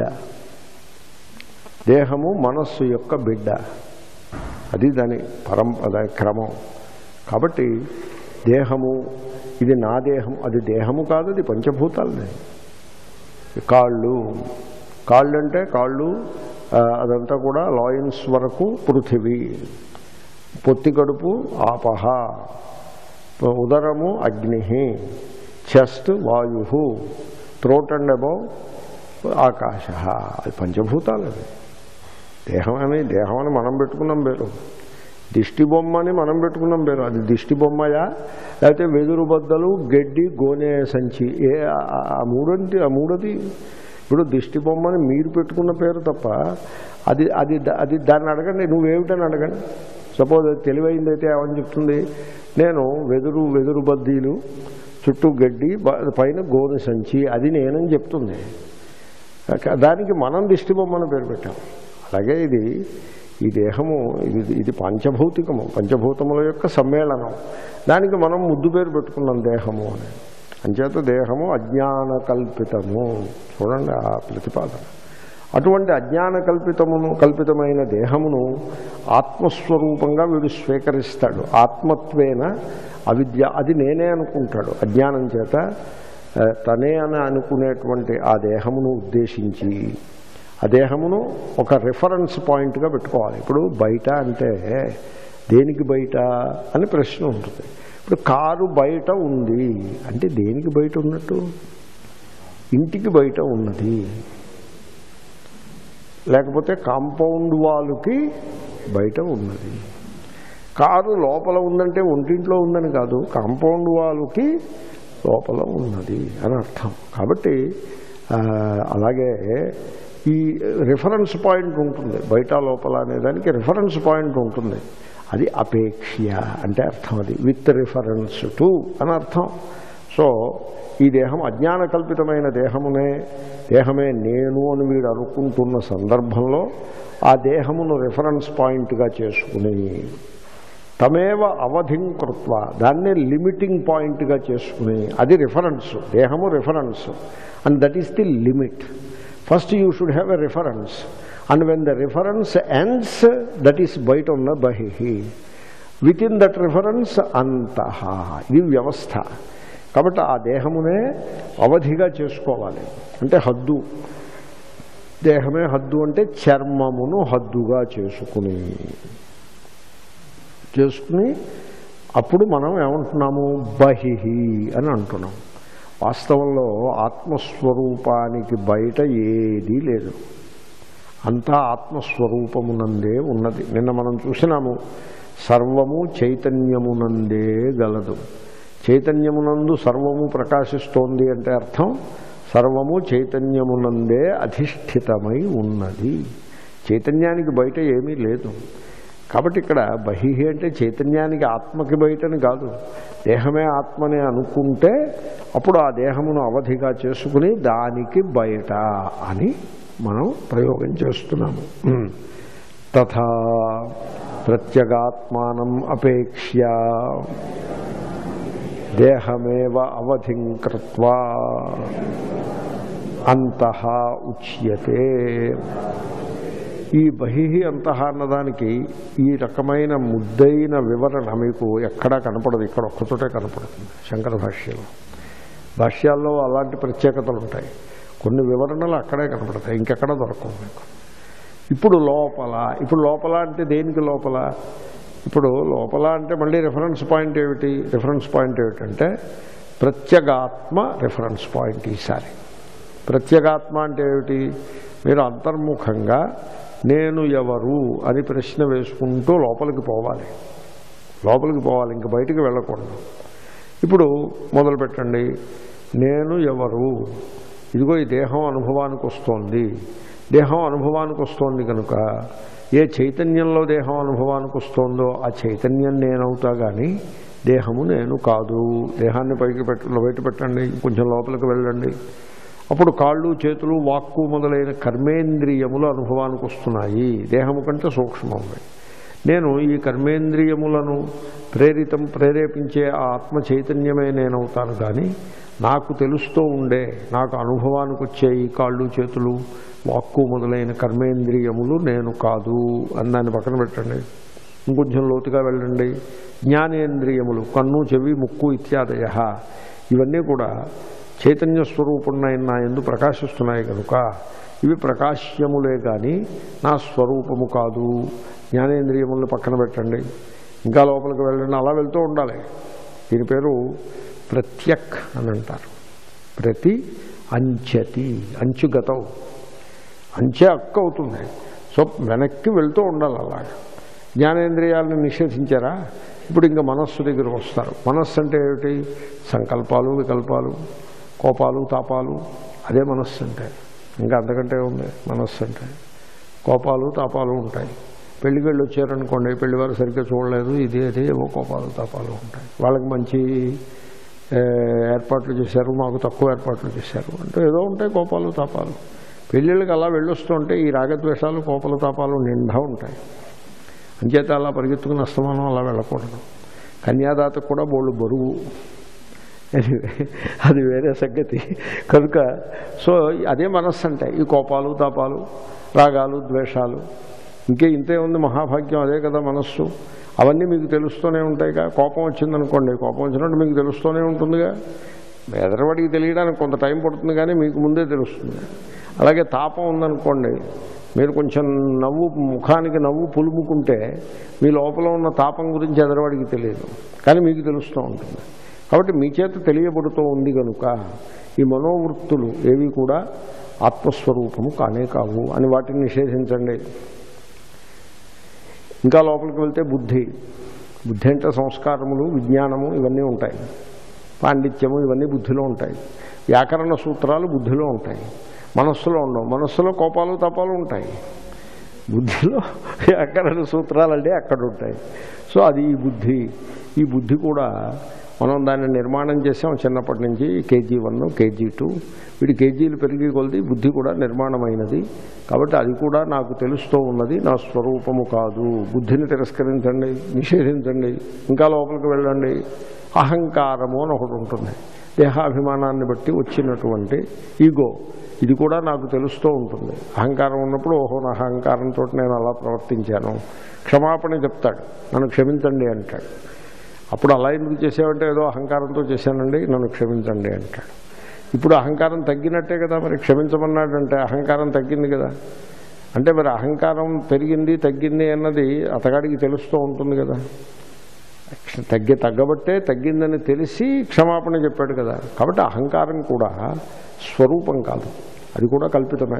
Speaker 1: దేహము మనస్సు యొక్క బిడ్డ అది దాని పరం దాని క్రమం కాబట్టి దేహము ఇది నా దేహం అది దేహము కాదు అది పంచభూతాలది కాళ్ళు కాళ్ళు అంటే కాళ్ళు ఆ, అదంతా కూడా లాయన్స్ వరకు పృథివీ పొత్తి కడుపు ఆపహ ఉదరము అగ్ని చెస్ట్ వాయు త్రోట్ అండ్ అబౌవ్ ఆకాశ అది పంచభూతాలు అవి దేహం అని దేహం అని మనం పెట్టుకున్నాం పేరు దిష్టి బొమ్మ అని మనం పెట్టుకున్నాం పేరు అది దిష్టి బొమ్మయా లేకపోతే వెదురు బద్దలు గడ్డి గోనె సంచి ఏ ఆ- ఆ మూడంటి ఆ మూడది ఇప్పుడు దిష్టి బొమ్మని మీరు పెట్టుకున్న పేరు తప్ప అది అది అది దాన్ని అడగండి నువ్వేమిటని అడగండి సపోజ్ అది తెలివైందైతే ఏమని చెప్తుంది నేను వెదురు వెదురు బద్దీలు చుట్టూ గడ్డి బ- పైన గోనె సంచి అది నేనని చెప్తుంది దానికి మనం దిష్టి బొమ్మను పేరు పెట్టాం అలాగే ఇది ఈ దేహము ఇది ఇది పంచభౌతికము పంచభూతముల యొక్క సమ్మేళనం దానికి మనం ముద్దు పేరు పెట్టుకున్నాం దేహము అని అంచేత దేహము అజ్ఞాన కల్పితము చూడండి ఆ ప్రతిపాదన అటువంటి అజ్ఞాన కల్పితమును కల్పితమైన దేహమును ఆత్మస్వరూపంగా వీడు స్వీకరిస్తాడు ఆత్మత్వేన అవిద్య అది నేనే అనుకుంటాడు అజ్ఞానం చేత ఆ, తనే అని అనుకునేటువంటి ఆ దేహమును ఉద్దేశించి ఆ దేహమును ఒక రిఫరెన్స్ పాయింట్గా పెట్టుకోవాలి ఇప్పుడు బయట అంటే దేనికి బయట అని ప్రశ్న ఉంటుంది ఇప్పుడు కారు బయట ఉంది అంటే దేనికి బయట ఉన్నట్టు ఇంటికి బయట ఉన్నది లేకపోతే కాంపౌండ్ వాలుకి బయట ఉన్నది కారు లోపల ఉందంటే ఒంటింట్లో ఉందని కాదు కాంపౌండ్ వాలుకి లోపల ఉన్నది అని అర్థం కాబట్టి ఆ, అలాగే ఈ రిఫరెన్స్ పాయింట్ ఉంటుంది బయట లోపల అనే దానికి రిఫరెన్స్ పాయింట్ ఉంటుంది అది అపేక్ష అంటే అర్థం అది విత్ రిఫరెన్స్ టు అని అర్థం సో ఈ దేహం అజ్ఞాన కల్పితమైన దేహమునే దేహమే నేను అని వీడు అనుకుంటున్న సందర్భంలో ఆ దేహమును రిఫరెన్స్ పాయింట్గా చేసుకుని తమేవ అవధిం కృత్వ దాన్నే లిమిటింగ్ పాయింట్గా చేసుకుని అది రిఫరెన్స్ దేహము reference and that is the limit first you should have a reference and when the reference ends that is బయట ఉన్న బహి విత్ ఇన్ దట్ రిఫరెన్స్ అంతః ఇది వ్యవస్థ కాబట్టి ఆ దేహమునే అవధిగా చేసుకోవాలి అంటే హద్దు దేహమే హద్దు అంటే చర్మమును హద్దుగా చేసుకుని చేసుకుని అప్పుడు మనం ఏమంటున్నాము బహిహి అని అంటున్నాం వాస్తవంలో ఆత్మస్వరూపానికి బయట ఏదీ లేదు అంతా ఆత్మస్వరూపమునందే ఉన్నది నిన్న మనం చూసినాము సర్వము చైతన్యమునందే గలదు చైతన్యమునందు సర్వము ప్రకాశిస్తోంది అంటే అర్థం సర్వము చైతన్యమునందే అధిష్ఠితమై ఉన్నది చైతన్యానికి బయట ఏమీ లేదు కాబట్టి ఇక్కడ బహిహి అంటే చైతన్యానికి ఆత్మకి బయటని కాదు దేహమే ఆత్మని అనుకుంటే అప్పుడు ఆ దేహమును అవధిగా చేసుకుని దానికి బయట అని మనం ప్రయోగం చేస్తున్నాము తథా ప్రత్యగాత్మానం అపేక్ష్య దేహమేవ అవధిం కృత్వా అంతః ఉచ్యతే ఈ బహి అంతః అన్నదానికి ఈ రకమైన ముద్దైన వివరణ మీకు ఎక్కడా కనపడదు ఇక్కడ ఒక్కచోటే కనపడుతుంది శంకర భాష్యంలో భాష్యాల్లో అలాంటి ప్రత్యేకతలు ఉంటాయి కొన్ని వివరణలు అక్కడే కనపడతాయి ఇంకెక్కడ దొరకవు మీకు ఇప్పుడు లోపల ఇప్పుడు లోపల అంటే దేనికి లోపల ఇప్పుడు లోపల అంటే మళ్ళీ రిఫరెన్స్ పాయింట్ ఏమిటి రిఫరెన్స్ పాయింట్ ఏమిటంటే ప్రత్యేగాత్మ రిఫరెన్స్ పాయింట్ ఈసారి ప్రత్యేగాత్మ అంటే ఏమిటి మీరు అంతర్ముఖంగా నేను ఎవరు అని ప్రశ్న వేసుకుంటూ లోపలికి పోవాలి లోపలికి పోవాలి ఇంక బయటికి వెళ్ళకూడదు ఇప్పుడు మొదలు పెట్టండి నేను ఎవరు ఇదిగో ఈ దేహం అనుభవానికి వస్తోంది దేహం అనుభవానికి వస్తోంది కనుక ఏ చైతన్యంలో దేహం అనుభవానికి వస్తోందో ఆ చైతన్యం నేనవుతా కానీ దేహము నేను కాదు దేహాన్ని పైకి పెట్ట బయట పెట్టండి కొంచెం లోపలికి వెళ్ళండి అప్పుడు కాళ్ళు చేతులు వాక్కు మొదలైన కర్మేంద్రియములు అనుభవానికి వస్తున్నాయి దేహము కంటే సూక్ష్మమే నేను ఈ కర్మేంద్రియములను ప్రేరితం ప్రేరేపించే ఆ ఆత్మ చైతన్యమే నేనవుతాను కానీ నాకు తెలుస్తూ ఉండే నాకు అనుభవానికి వచ్చే ఈ కాళ్ళు చేతులు వాక్కు మొదలైన కర్మేంద్రియములు నేను కాదు అని దాన్ని పక్కన పెట్టండి ఇంకొంచెం లోతుగా వెళ్ళండి జ్ఞానేంద్రియములు కన్ను చెవి ముక్కు ఇత్యాదయ ఇవన్నీ కూడా చైతన్య స్వరూపుణ్ణైన నా ఎందు ప్రకాశిస్తున్నాయి కనుక ఇవి ప్రకాశ్యములే కానీ నా స్వరూపము కాదు జ్ఞానేంద్రియములను పక్కన పెట్టండి ఇంకా లోపలికి వెళ్ళండి అలా వెళ్తూ ఉండాలి దీని పేరు ప్రత్యక్ అని అంటారు ప్రతి అంచతి అంచుగతం అంచె అక్క అవుతుంది సో వెనక్కి వెళ్తూ ఉండాలి అలాగా జ్ఞానేంద్రియాలను నిషేధించారా ఇప్పుడు ఇంకా మనస్సు దగ్గరకు వస్తారు మనస్సు అంటే ఏమిటి సంకల్పాలు వికల్పాలు కోపాలు తాపాలు అదే మనస్సు అంటే ఇంకా అంతకంటే ఉంది మనస్సు అంటే కోపాలు తాపాలు ఉంటాయి పెళ్లికి వెళ్ళి వచ్చారనుకోండి పెళ్లి వారు సరిగ్గా చూడలేదు ఇది అదే ఏవో కోపాలు తాపాలు ఉంటాయి వాళ్ళకి మంచి ఏ, ఏర్పాట్లు చేశారు మాకు తక్కువ ఏర్పాట్లు చేశారు అంటే ఏదో ఉంటాయి కోపాలు తాపాలు పెళ్ళిళ్ళకి అలా వెళ్ళొస్తుంటే ఈ రాగద్వేషాలు కోపల తాపాలు నిండా ఉంటాయి అంచేత అలా పరిగెత్తుకుని అస్తమానం అలా వెళ్ళకూడదు కన్యాదాతకు కూడా బోళ్ళు బరువు Anyway, అది వేరే సంగతి కనుక సో అదే మనస్సు అంటే ఈ కోపాలు తాపాలు రాగాలు ద్వేషాలు ఇంకే ఇంతే ఉంది మహాభాగ్యం అదే కదా మనస్సు అవన్నీ మీకు తెలుస్తూనే ఉంటాయిగా కోపం వచ్చిందనుకోండి కోపం వచ్చినట్టు మీకు తెలుస్తూనే ఉంటుందిగా ఎదరవాడికి తెలియడానికి కొంత టైం పడుతుంది కానీ మీకు ముందే తెలుస్తుంది అలాగే తాపం ఉందనుకోండి మీరు కొంచెం నవ్వు ముఖానికి నవ్వు పులుముకుంటే మీ లోపల ఉన్న తాపం గురించి ఎదరవాడికి తెలియదు కానీ మీకు తెలుస్తూ ఉంటుంది కాబట్టి మీ చేత తెలియబడుతూ ఉంది కనుక ఈ మనోవృత్తులు ఏవి కూడా ఆత్మస్వరూపము కానే కావు అని వాటిని నిషేధించండి ఇంకా లోపలికి వెళ్తే బుద్ధి బుద్ధి అంటే సంస్కారములు విజ్ఞానము ఇవన్నీ ఉంటాయి పాండిత్యము ఇవన్నీ బుద్ధిలో ఉంటాయి వ్యాకరణ సూత్రాలు బుద్ధిలో ఉంటాయి మనస్సులో ఉండవు మనస్సులో కోపాలు తపాలు ఉంటాయి బుద్ధిలో వ్యాకరణ సూత్రాలు అంటే అక్కడ ఉంటాయి సో అది ఈ బుద్ధి ఈ బుద్ధి కూడా మనం దాన్ని నిర్మాణం చేసాం చిన్నప్పటి నుంచి కేజీ వన్ కేజీ టూ వీడి కేజీలు పెరిగి కొలిది బుద్ధి కూడా నిర్మాణమైనది కాబట్టి అది కూడా నాకు తెలుస్తూ ఉన్నది నా స్వరూపము కాదు బుద్ధిని తిరస్కరించండి నిషేధించండి ఇంకా లోపలికి వెళ్ళండి అహంకారము అని ఒకటి ఉంటుంది దేహాభిమానాన్ని బట్టి వచ్చినటువంటి ఈగో ఇది కూడా నాకు తెలుస్తూ ఉంటుంది అహంకారం ఉన్నప్పుడు ఓహో నా అహంకారంతో నేను అలా ప్రవర్తించాను క్షమాపణ చెప్తాడు నన్ను క్షమించండి అంటాడు అప్పుడు అలా ఎందుకు చేసావంటే ఏదో అహంకారంతో చేశానండి నన్ను క్షమించండి అంటాడు ఇప్పుడు అహంకారం తగ్గినట్టే కదా మరి క్షమించమన్నాడంటే అహంకారం తగ్గింది కదా అంటే మరి అహంకారం పెరిగింది తగ్గింది అన్నది అతగాడికి తెలుస్తూ ఉంటుంది కదా తగ్గి తగ్గబట్టే తగ్గిందని తెలిసి క్షమాపణ చెప్పాడు కదా కాబట్టి అహంకారం కూడా స్వరూపం కాదు అది కూడా కల్పితమే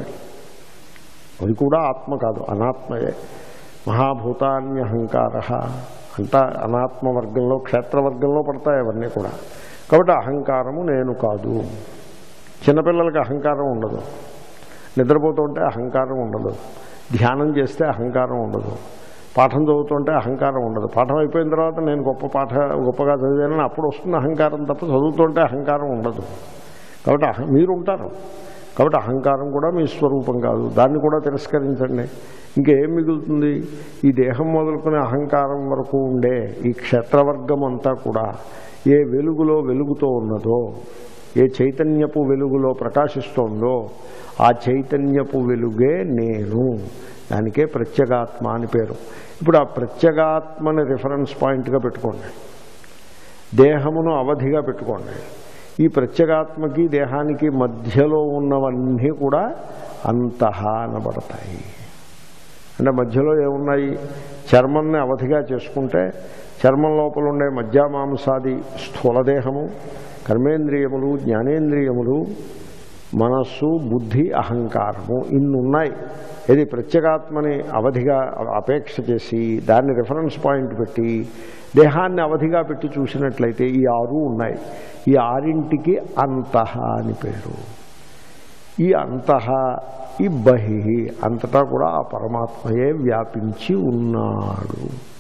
Speaker 1: అది కూడా ఆత్మ కాదు అనాత్మయే మహాభూతాన్యహంకార అంతా అనాత్మ వర్గంలో క్షేత్రవర్గంలో పడతాయి అవన్నీ కూడా కాబట్టి అహంకారము నేను కాదు చిన్నపిల్లలకి అహంకారం ఉండదు నిద్రపోతుంటే అహంకారం ఉండదు ధ్యానం చేస్తే అహంకారం ఉండదు పాఠం చదువుతుంటే అహంకారం ఉండదు పాఠం అయిపోయిన తర్వాత నేను గొప్ప పాఠ గొప్పగా చదివానని అప్పుడు వస్తుంది అహంకారం తప్ప చదువుతుంటే అహంకారం ఉండదు కాబట్టి అహ మీరు ఉంటారు కాబట్టి అహంకారం కూడా మీ స్వరూపం కాదు దాన్ని కూడా తిరస్కరించండి ఇంకేం మిగులుతుంది ఈ దేహం మొదలుకునే అహంకారం వరకు ఉండే ఈ క్షేత్రవర్గం అంతా కూడా ఏ వెలుగులో వెలుగుతో ఉన్నదో ఏ చైతన్యపు వెలుగులో ప్రకాశిస్తోందో ఆ చైతన్యపు వెలుగే నేను దానికే ప్రత్యేగాత్మ అని పేరు ఇప్పుడు ఆ ప్రత్యేగాత్మని రిఫరెన్స్ పాయింట్గా పెట్టుకోండి దేహమును అవధిగా పెట్టుకోండి ఈ ప్రత్యేగాత్మకి దేహానికి మధ్యలో ఉన్నవన్నీ కూడా అంతః అనబడతాయి అంటే మధ్యలో ఏమున్నాయి చర్మాన్ని అవధిగా చేసుకుంటే చర్మం లోపల ఉండే మధ్యామాంసాది స్థూలదేహము కర్మేంద్రియములు జ్ఞానేంద్రియములు మనస్సు బుద్ధి అహంకారము ఇన్నున్నాయి ఇది ప్రత్యేగాత్మని అవధిగా అపేక్ష చేసి దాన్ని రిఫరెన్స్ పాయింట్ పెట్టి దేహాన్ని అవధిగా పెట్టి చూసినట్లయితే ఈ ఆరు ఉన్నాయి ఈ ఆరింటికి అంతః అని పేరు ఈ అంతః ఈ బహి అంతటా కూడా ఆ పరమాత్మయే వ్యాపించి ఉన్నాడు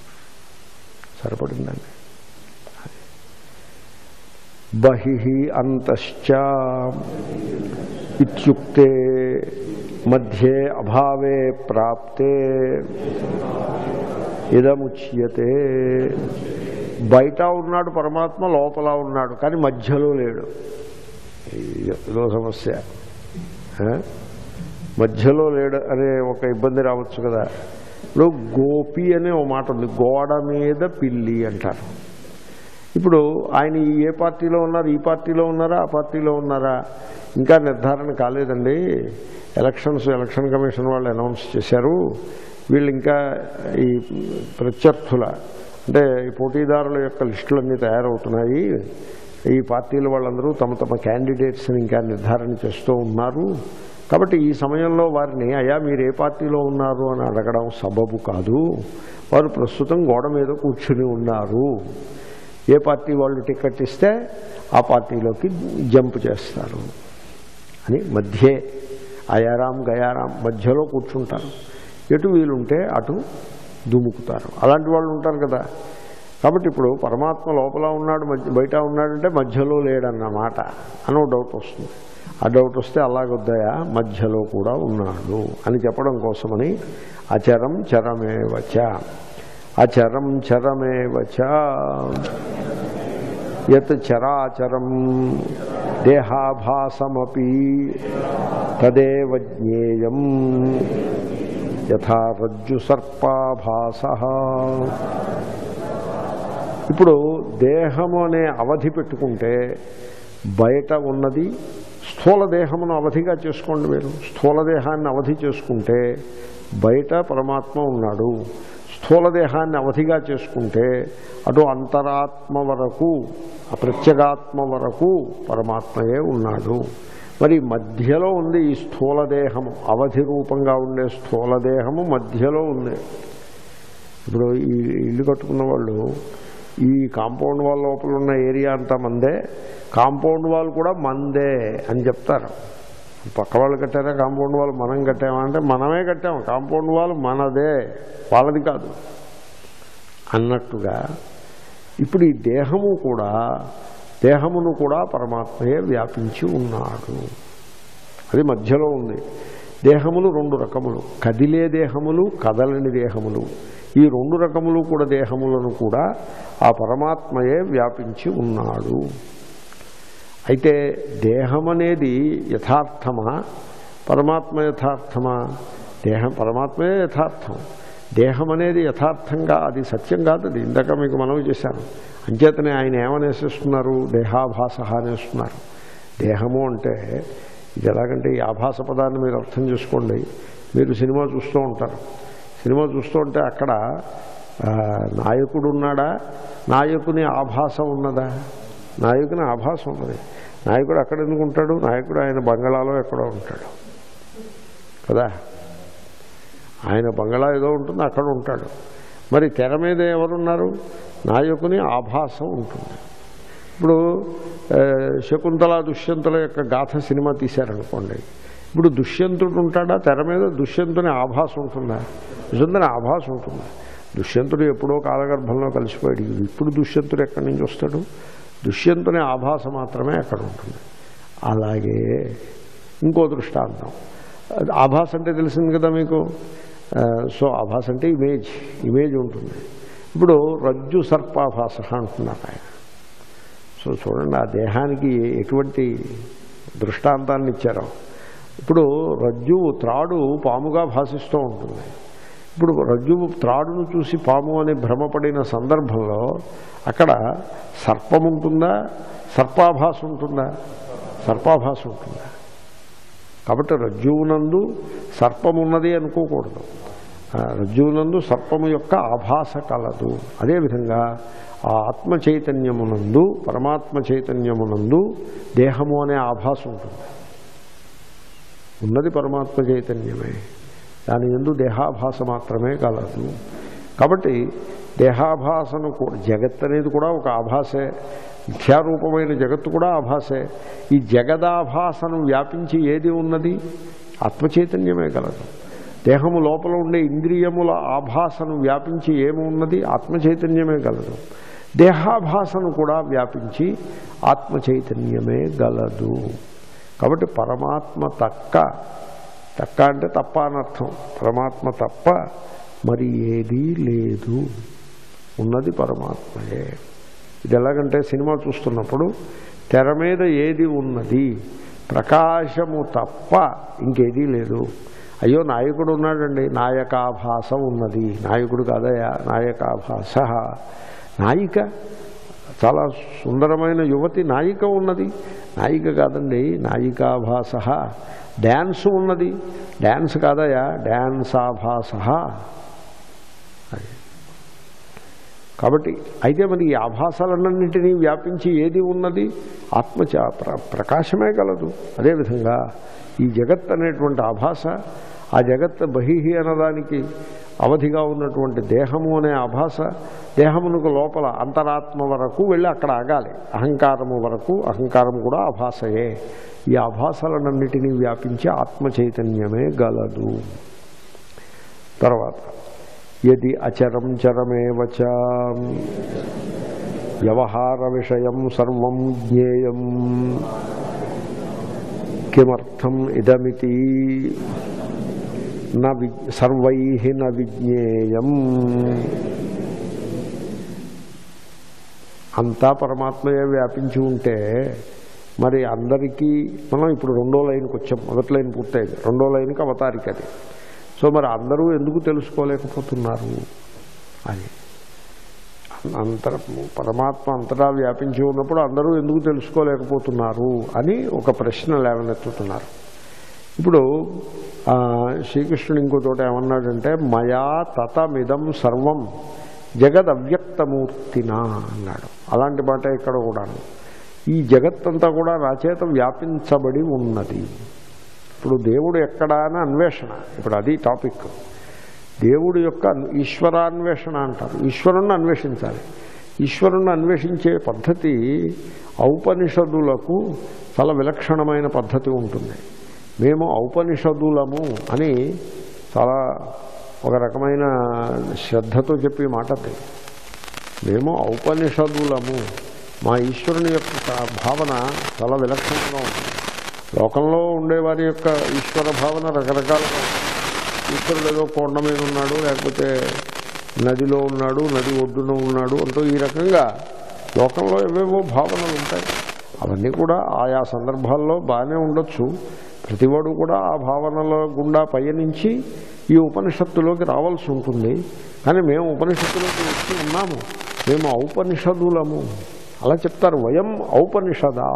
Speaker 1: సరిపడిందండి బహి అంతశ్చ ఇత్యుక్తే మధ్యే అభావే ప్రాప్తే ఇదముచ్యతే బయట ఉన్నాడు పరమాత్మ లోపల ఉన్నాడు కానీ మధ్యలో లేడు ఇదో సమస్య ఆ? మధ్యలో లేడు అనే ఒక ఇబ్బంది రావచ్చు కదా ఇప్పుడు గోపి అనే ఒక మాట ఉంది గోడ మీద పిల్లి అంటారు ఇప్పుడు ఆయన ఏ పార్టీలో ఉన్నారు ఈ పార్టీలో ఉన్నారా ఆ పార్టీలో ఉన్నారా ఇంకా నిర్ధారణ కాలేదండి ఎలక్షన్స్ ఎలక్షన్ కమిషన్ వాళ్ళు అనౌన్స్ చేశారు వీళ్ళు ఇంకా ఈ ప్రత్యర్థుల అంటే ఈ పోటీదారుల యొక్క లిస్టులన్నీ తయారవుతున్నాయి ఈ పార్టీల వాళ్ళందరూ తమ తమ క్యాండిడేట్స్ని ఇంకా నిర్ధారణ చేస్తూ ఉన్నారు కాబట్టి ఈ సమయంలో వారిని అయ్యా మీరు ఏ పార్టీలో ఉన్నారు అని అడగడం సబబు కాదు వారు ప్రస్తుతం గోడ మీద కూర్చుని ఉన్నారు ఏ పార్టీ వాళ్ళు టికెట్ ఇస్తే ఆ పార్టీలోకి జంప్ చేస్తారు అని మధ్యే అయారాం గయారాం మధ్యలో కూర్చుంటారు ఎటు వీలుంటే అటు దుముకుతారు అలాంటి వాళ్ళు ఉంటారు కదా కాబట్టి ఇప్పుడు పరమాత్మ లోపల ఉన్నాడు మధ్య బయట ఉన్నాడంటే మధ్యలో లేడన్నమాట అని ఒక డౌట్ వస్తుంది ఆ డౌట్ వస్తే అలాగొద్దయా మధ్యలో కూడా ఉన్నాడు అని చెప్పడం కోసమని అచరం చరమేవచ అచరం చరమేవచ యత్ చరాచరం దేహాభాసమపి తదేవ జ్ఞేయం యథా రజ్జు సర్పాభాస ఇప్పుడు దేహము అనే అవధి పెట్టుకుంటే బయట ఉన్నది స్థూల దేహమును అవధిగా చేసుకోండి మీరు స్థూల దేహాన్ని అవధి చేసుకుంటే బయట పరమాత్మ ఉన్నాడు స్థూల దేహాన్ని అవధిగా చేసుకుంటే అటు అంతరాత్మ వరకు ఆ ప్రత్యేగాత్మ వరకు పరమాత్మయే ఉన్నాడు మరి మధ్యలో ఉంది ఈ స్థూల దేహము అవధి రూపంగా ఉండే స్థూల దేహము మధ్యలో ఉంది ఇప్పుడు ఈ ఇల్లు కట్టుకున్న వాళ్ళు ఈ కాంపౌండ్ వాల్ లోపల ఉన్న ఏరియా అంతా మందే కాంపౌండ్ వాల్ కూడా మందే అని చెప్తారు పక్క వాళ్ళు కట్టారా కాంపౌండ్ వాల్ మనం కట్టామా అంటే మనమే కట్టాము కాంపౌండ్ వాల్ మనదే వాళ్ళది కాదు అన్నట్టుగా ఇప్పుడు ఈ దేహము కూడా దేహమును కూడా పరమాత్మయే వ్యాపించి ఉన్నాడు అది మధ్యలో ఉంది దేహములు రెండు రకములు కదిలే దేహములు కదలని దేహములు ఈ రెండు రకములు కూడా దేహములను కూడా ఆ పరమాత్మయే వ్యాపించి ఉన్నాడు అయితే దేహం అనేది యథార్థమా పరమాత్మ యథార్థమా దేహం పరమాత్మయే యథార్థం దేహం అనేది యథార్థంగా అది సత్యం కాదు అది ఇందాక మీకు మనవి చేశాను అంచేతనే ఆయన ఏమనేసేస్తున్నారు దేహాభాస అనేస్తున్నారు దేహము అంటే ఇది ఎలాగంటే ఈ ఆభాస పదాన్ని మీరు అర్థం చేసుకోండి మీరు సినిమా చూస్తూ ఉంటారు సినిమా చూస్తూ ఉంటే అక్కడ ఆ, నాయకుడు ఉన్నాడా నాయకుని ఆభాసం ఉన్నదా నాయకుని ఆభాసం ఉన్నది నాయకుడు అక్కడ ఎందుకు ఉంటాడు నాయకుడు ఆయన బంగళాలో ఎక్కడో ఉంటాడు కదా ఆయన బంగళా ఏదో ఉంటుంది అక్కడ ఉంటాడు మరి తెర మీద ఎవరున్నారు నాయకుని ఆభాసం ఉంటుంది ఇప్పుడు ఆ, శకుంతల దుష్యంతుల యొక్క గాథ సినిమా తీశారనుకోండి ఇప్పుడు దుష్యంతుడు ఉంటాడా తెర మీద దుష్యంతుని ఆభాసం ఉంటుందా దుష్యంతుని ఆభాసం ఉంటుందా దుష్యంతుడు ఎప్పుడో కాలగర్భంలో కలిసిపోయాడు ఇప్పుడు దుష్యంతుడు ఎక్కడి నుంచి వస్తాడు దుష్యంతుని ఆభాస మాత్రమే అక్కడ ఉంటుంది అలాగే ఇంకో దృష్టాంతం ఆభాస అంటే తెలిసింది కదా మీకు ఆ, సో ఆభాస అంటే ఇమేజ్ ఇమేజ్ ఉంటుంది ఇప్పుడు రజ్జు సర్పాభాస అంటున్నారు ఆయన సో చూడండి ఆ దేహానికి ఎటువంటి దృష్టాంతాన్ని ఇచ్చారో ఇప్పుడు రజ్జువు త్రాడు పాముగా భాషిస్తూ ఉంటుంది ఇప్పుడు రజ్జువు త్రాడును చూసి పాము అని భ్రమపడిన సందర్భంలో అక్కడ సర్పం ఉంటుందా సర్పాభాస ఉంటుందా సర్పాభాస ఉంటుందా కాబట్టి రజ్జువునందు సర్పం ఉన్నది అనుకోకూడదు ఆ, రజ్జువునందు సర్పము యొక్క ఆభాస కలదు అదేవిధంగా ఆ ఆత్మ చైతన్యమునందు పరమాత్మ చైతన్యమునందు దేహము అనే ఆభాస ఉంటుంది ఉన్నది పరమాత్మ చైతన్యమే దాని ఎందు దేహాభాస మాత్రమే కలదు కాబట్టి దేహాభాసను కూడా జగత్ అనేది కూడా ఒక ఆభాసే మిథ్యారూపమైన జగత్తు కూడా ఆభాసే ఈ జగదాభాసను వ్యాపించి ఏది ఉన్నది ఆత్మచైతన్యమే కలదు దేహము లోపల ఉండే ఇంద్రియముల ఆభాసను వ్యాపించి ఏమి ఉన్నది ఆత్మచైతన్యమే గలదు దేహాభాసను కూడా వ్యాపించి ఆత్మచైతన్యమే గలదు కాబట్టి పరమాత్మ తక్క తక్క అంటే తప్ప అనర్థం పరమాత్మ తప్ప మరి ఏదీ లేదు ఉన్నది పరమాత్మయే ఇది ఎలాగంటే సినిమా చూస్తున్నప్పుడు తెర మీద ఏది ఉన్నది ప్రకాశము తప్ప ఇంకేదీ లేదు అయ్యో నాయకుడు ఉన్నాడండి నాయకాభాస ఉన్నది నాయకుడు కాదయా నాయకాభాస నాయిక చాలా సుందరమైన యువతి నాయిక ఉన్నది నాయిక కాదండి నాయికాభాస డ్యాన్స్ ఉన్నది డ్యాన్స్ కాదయా డ్యాన్సాభాస అది కాబట్టి అయితే మరి ఈ ఆభాసాలన్నింటినీ వ్యాపించి ఏది ఉన్నది ఆత్మచ ప్ర ప్రకాశమే కలదు అదేవిధంగా ఈ జగత్ అనేటువంటి ఆభాస ఆ జగత్ బహిహి అనడానికి అవధిగా ఉన్నటువంటి దేహము అనే ఆభాస దేహమునకు లోపల అంతరాత్మ వరకు వెళ్ళి అక్కడ ఆగాలి అహంకారము వరకు అహంకారం కూడా ఆభాసయే ఈ ఆభాసాలన్నింటినీ వ్యాపించి ఆత్మ చైతన్యమే గలదు తర్వాత యది అచరం చరమేవచ వ్యవహార విషయం సర్వం జ్ఞేయం కిమర్థం ఇదమితి న వి సర్వై న విజ్ఞేయం అంతా పరమాత్మయే వ్యాపించి ఉంటే మరి అందరికీ మనం ఇప్పుడు రెండో లైన్కి వచ్చాం మొదటి లైన్ పూర్తయింది రెండో లైన్కి అవతారిక అది సో మరి అందరూ ఎందుకు తెలుసుకోలేకపోతున్నారు అని అంతర పరమాత్మ అంతటా వ్యాపించి ఉన్నప్పుడు అందరూ ఎందుకు తెలుసుకోలేకపోతున్నారు అని ఒక ప్రశ్న లేవనెత్తుతున్నారు ఇప్పుడు ఆ, శ్రీకృష్ణుడు ఇంకో చోట ఏమన్నాడంటే మయా తతమిదం సర్వం జగద్ అవ్యక్తమూర్తినా అన్నాడు అలాంటి మాట ఇక్కడ కూడాను ఈ జగత్తంతా కూడా నా చేత వ్యాపించబడి ఉన్నది ఇప్పుడు దేవుడు ఎక్కడా అని అన్వేషణ ఇప్పుడు అది టాపిక్ దేవుడు యొక్క ఈశ్వరాన్వేషణ అంటారు ఈశ్వరుణ్ణి అన్వేషించాలి ఈశ్వరుణ్ణి అన్వేషించే పద్ధతి ఔపనిషదులకు చాలా విలక్షణమైన పద్ధతి ఉంటుంది మేము ఔపనిషదులము అని చాలా ఒక రకమైన శ్రద్ధతో చెప్పే మాట అది మేము ఔపనిషదులము మా ఈశ్వరుని యొక్క భావన చాలా విలక్షణంగా ఉంటుంది లోకంలో ఉండేవారి యొక్క ఈశ్వర భావన రకరకాలుగా ఉంటుంది. ఈశ్వరుడు ఏదో కొండ మీద ఉన్నాడు లేకపోతే నదిలో ఉన్నాడు నది ఒడ్డున ఉన్నాడు అంటూ ఈ రకంగా లోకంలో ఏవేవో భావనలు ఉంటాయి అవన్నీ కూడా ఆయా సందర్భాల్లో బాగానే ఉండొచ్చు ప్రతివాడు కూడా ఆ భావనల గుండా పయనించి ఈ ఉపనిషత్తులోకి రావాల్సి ఉంటుంది కానీ మేము ఉపనిషత్తులోకి వచ్చి ఉన్నాము మేము ఔపనిషదులము అలా చెప్తారు వయం ఔపనిషదా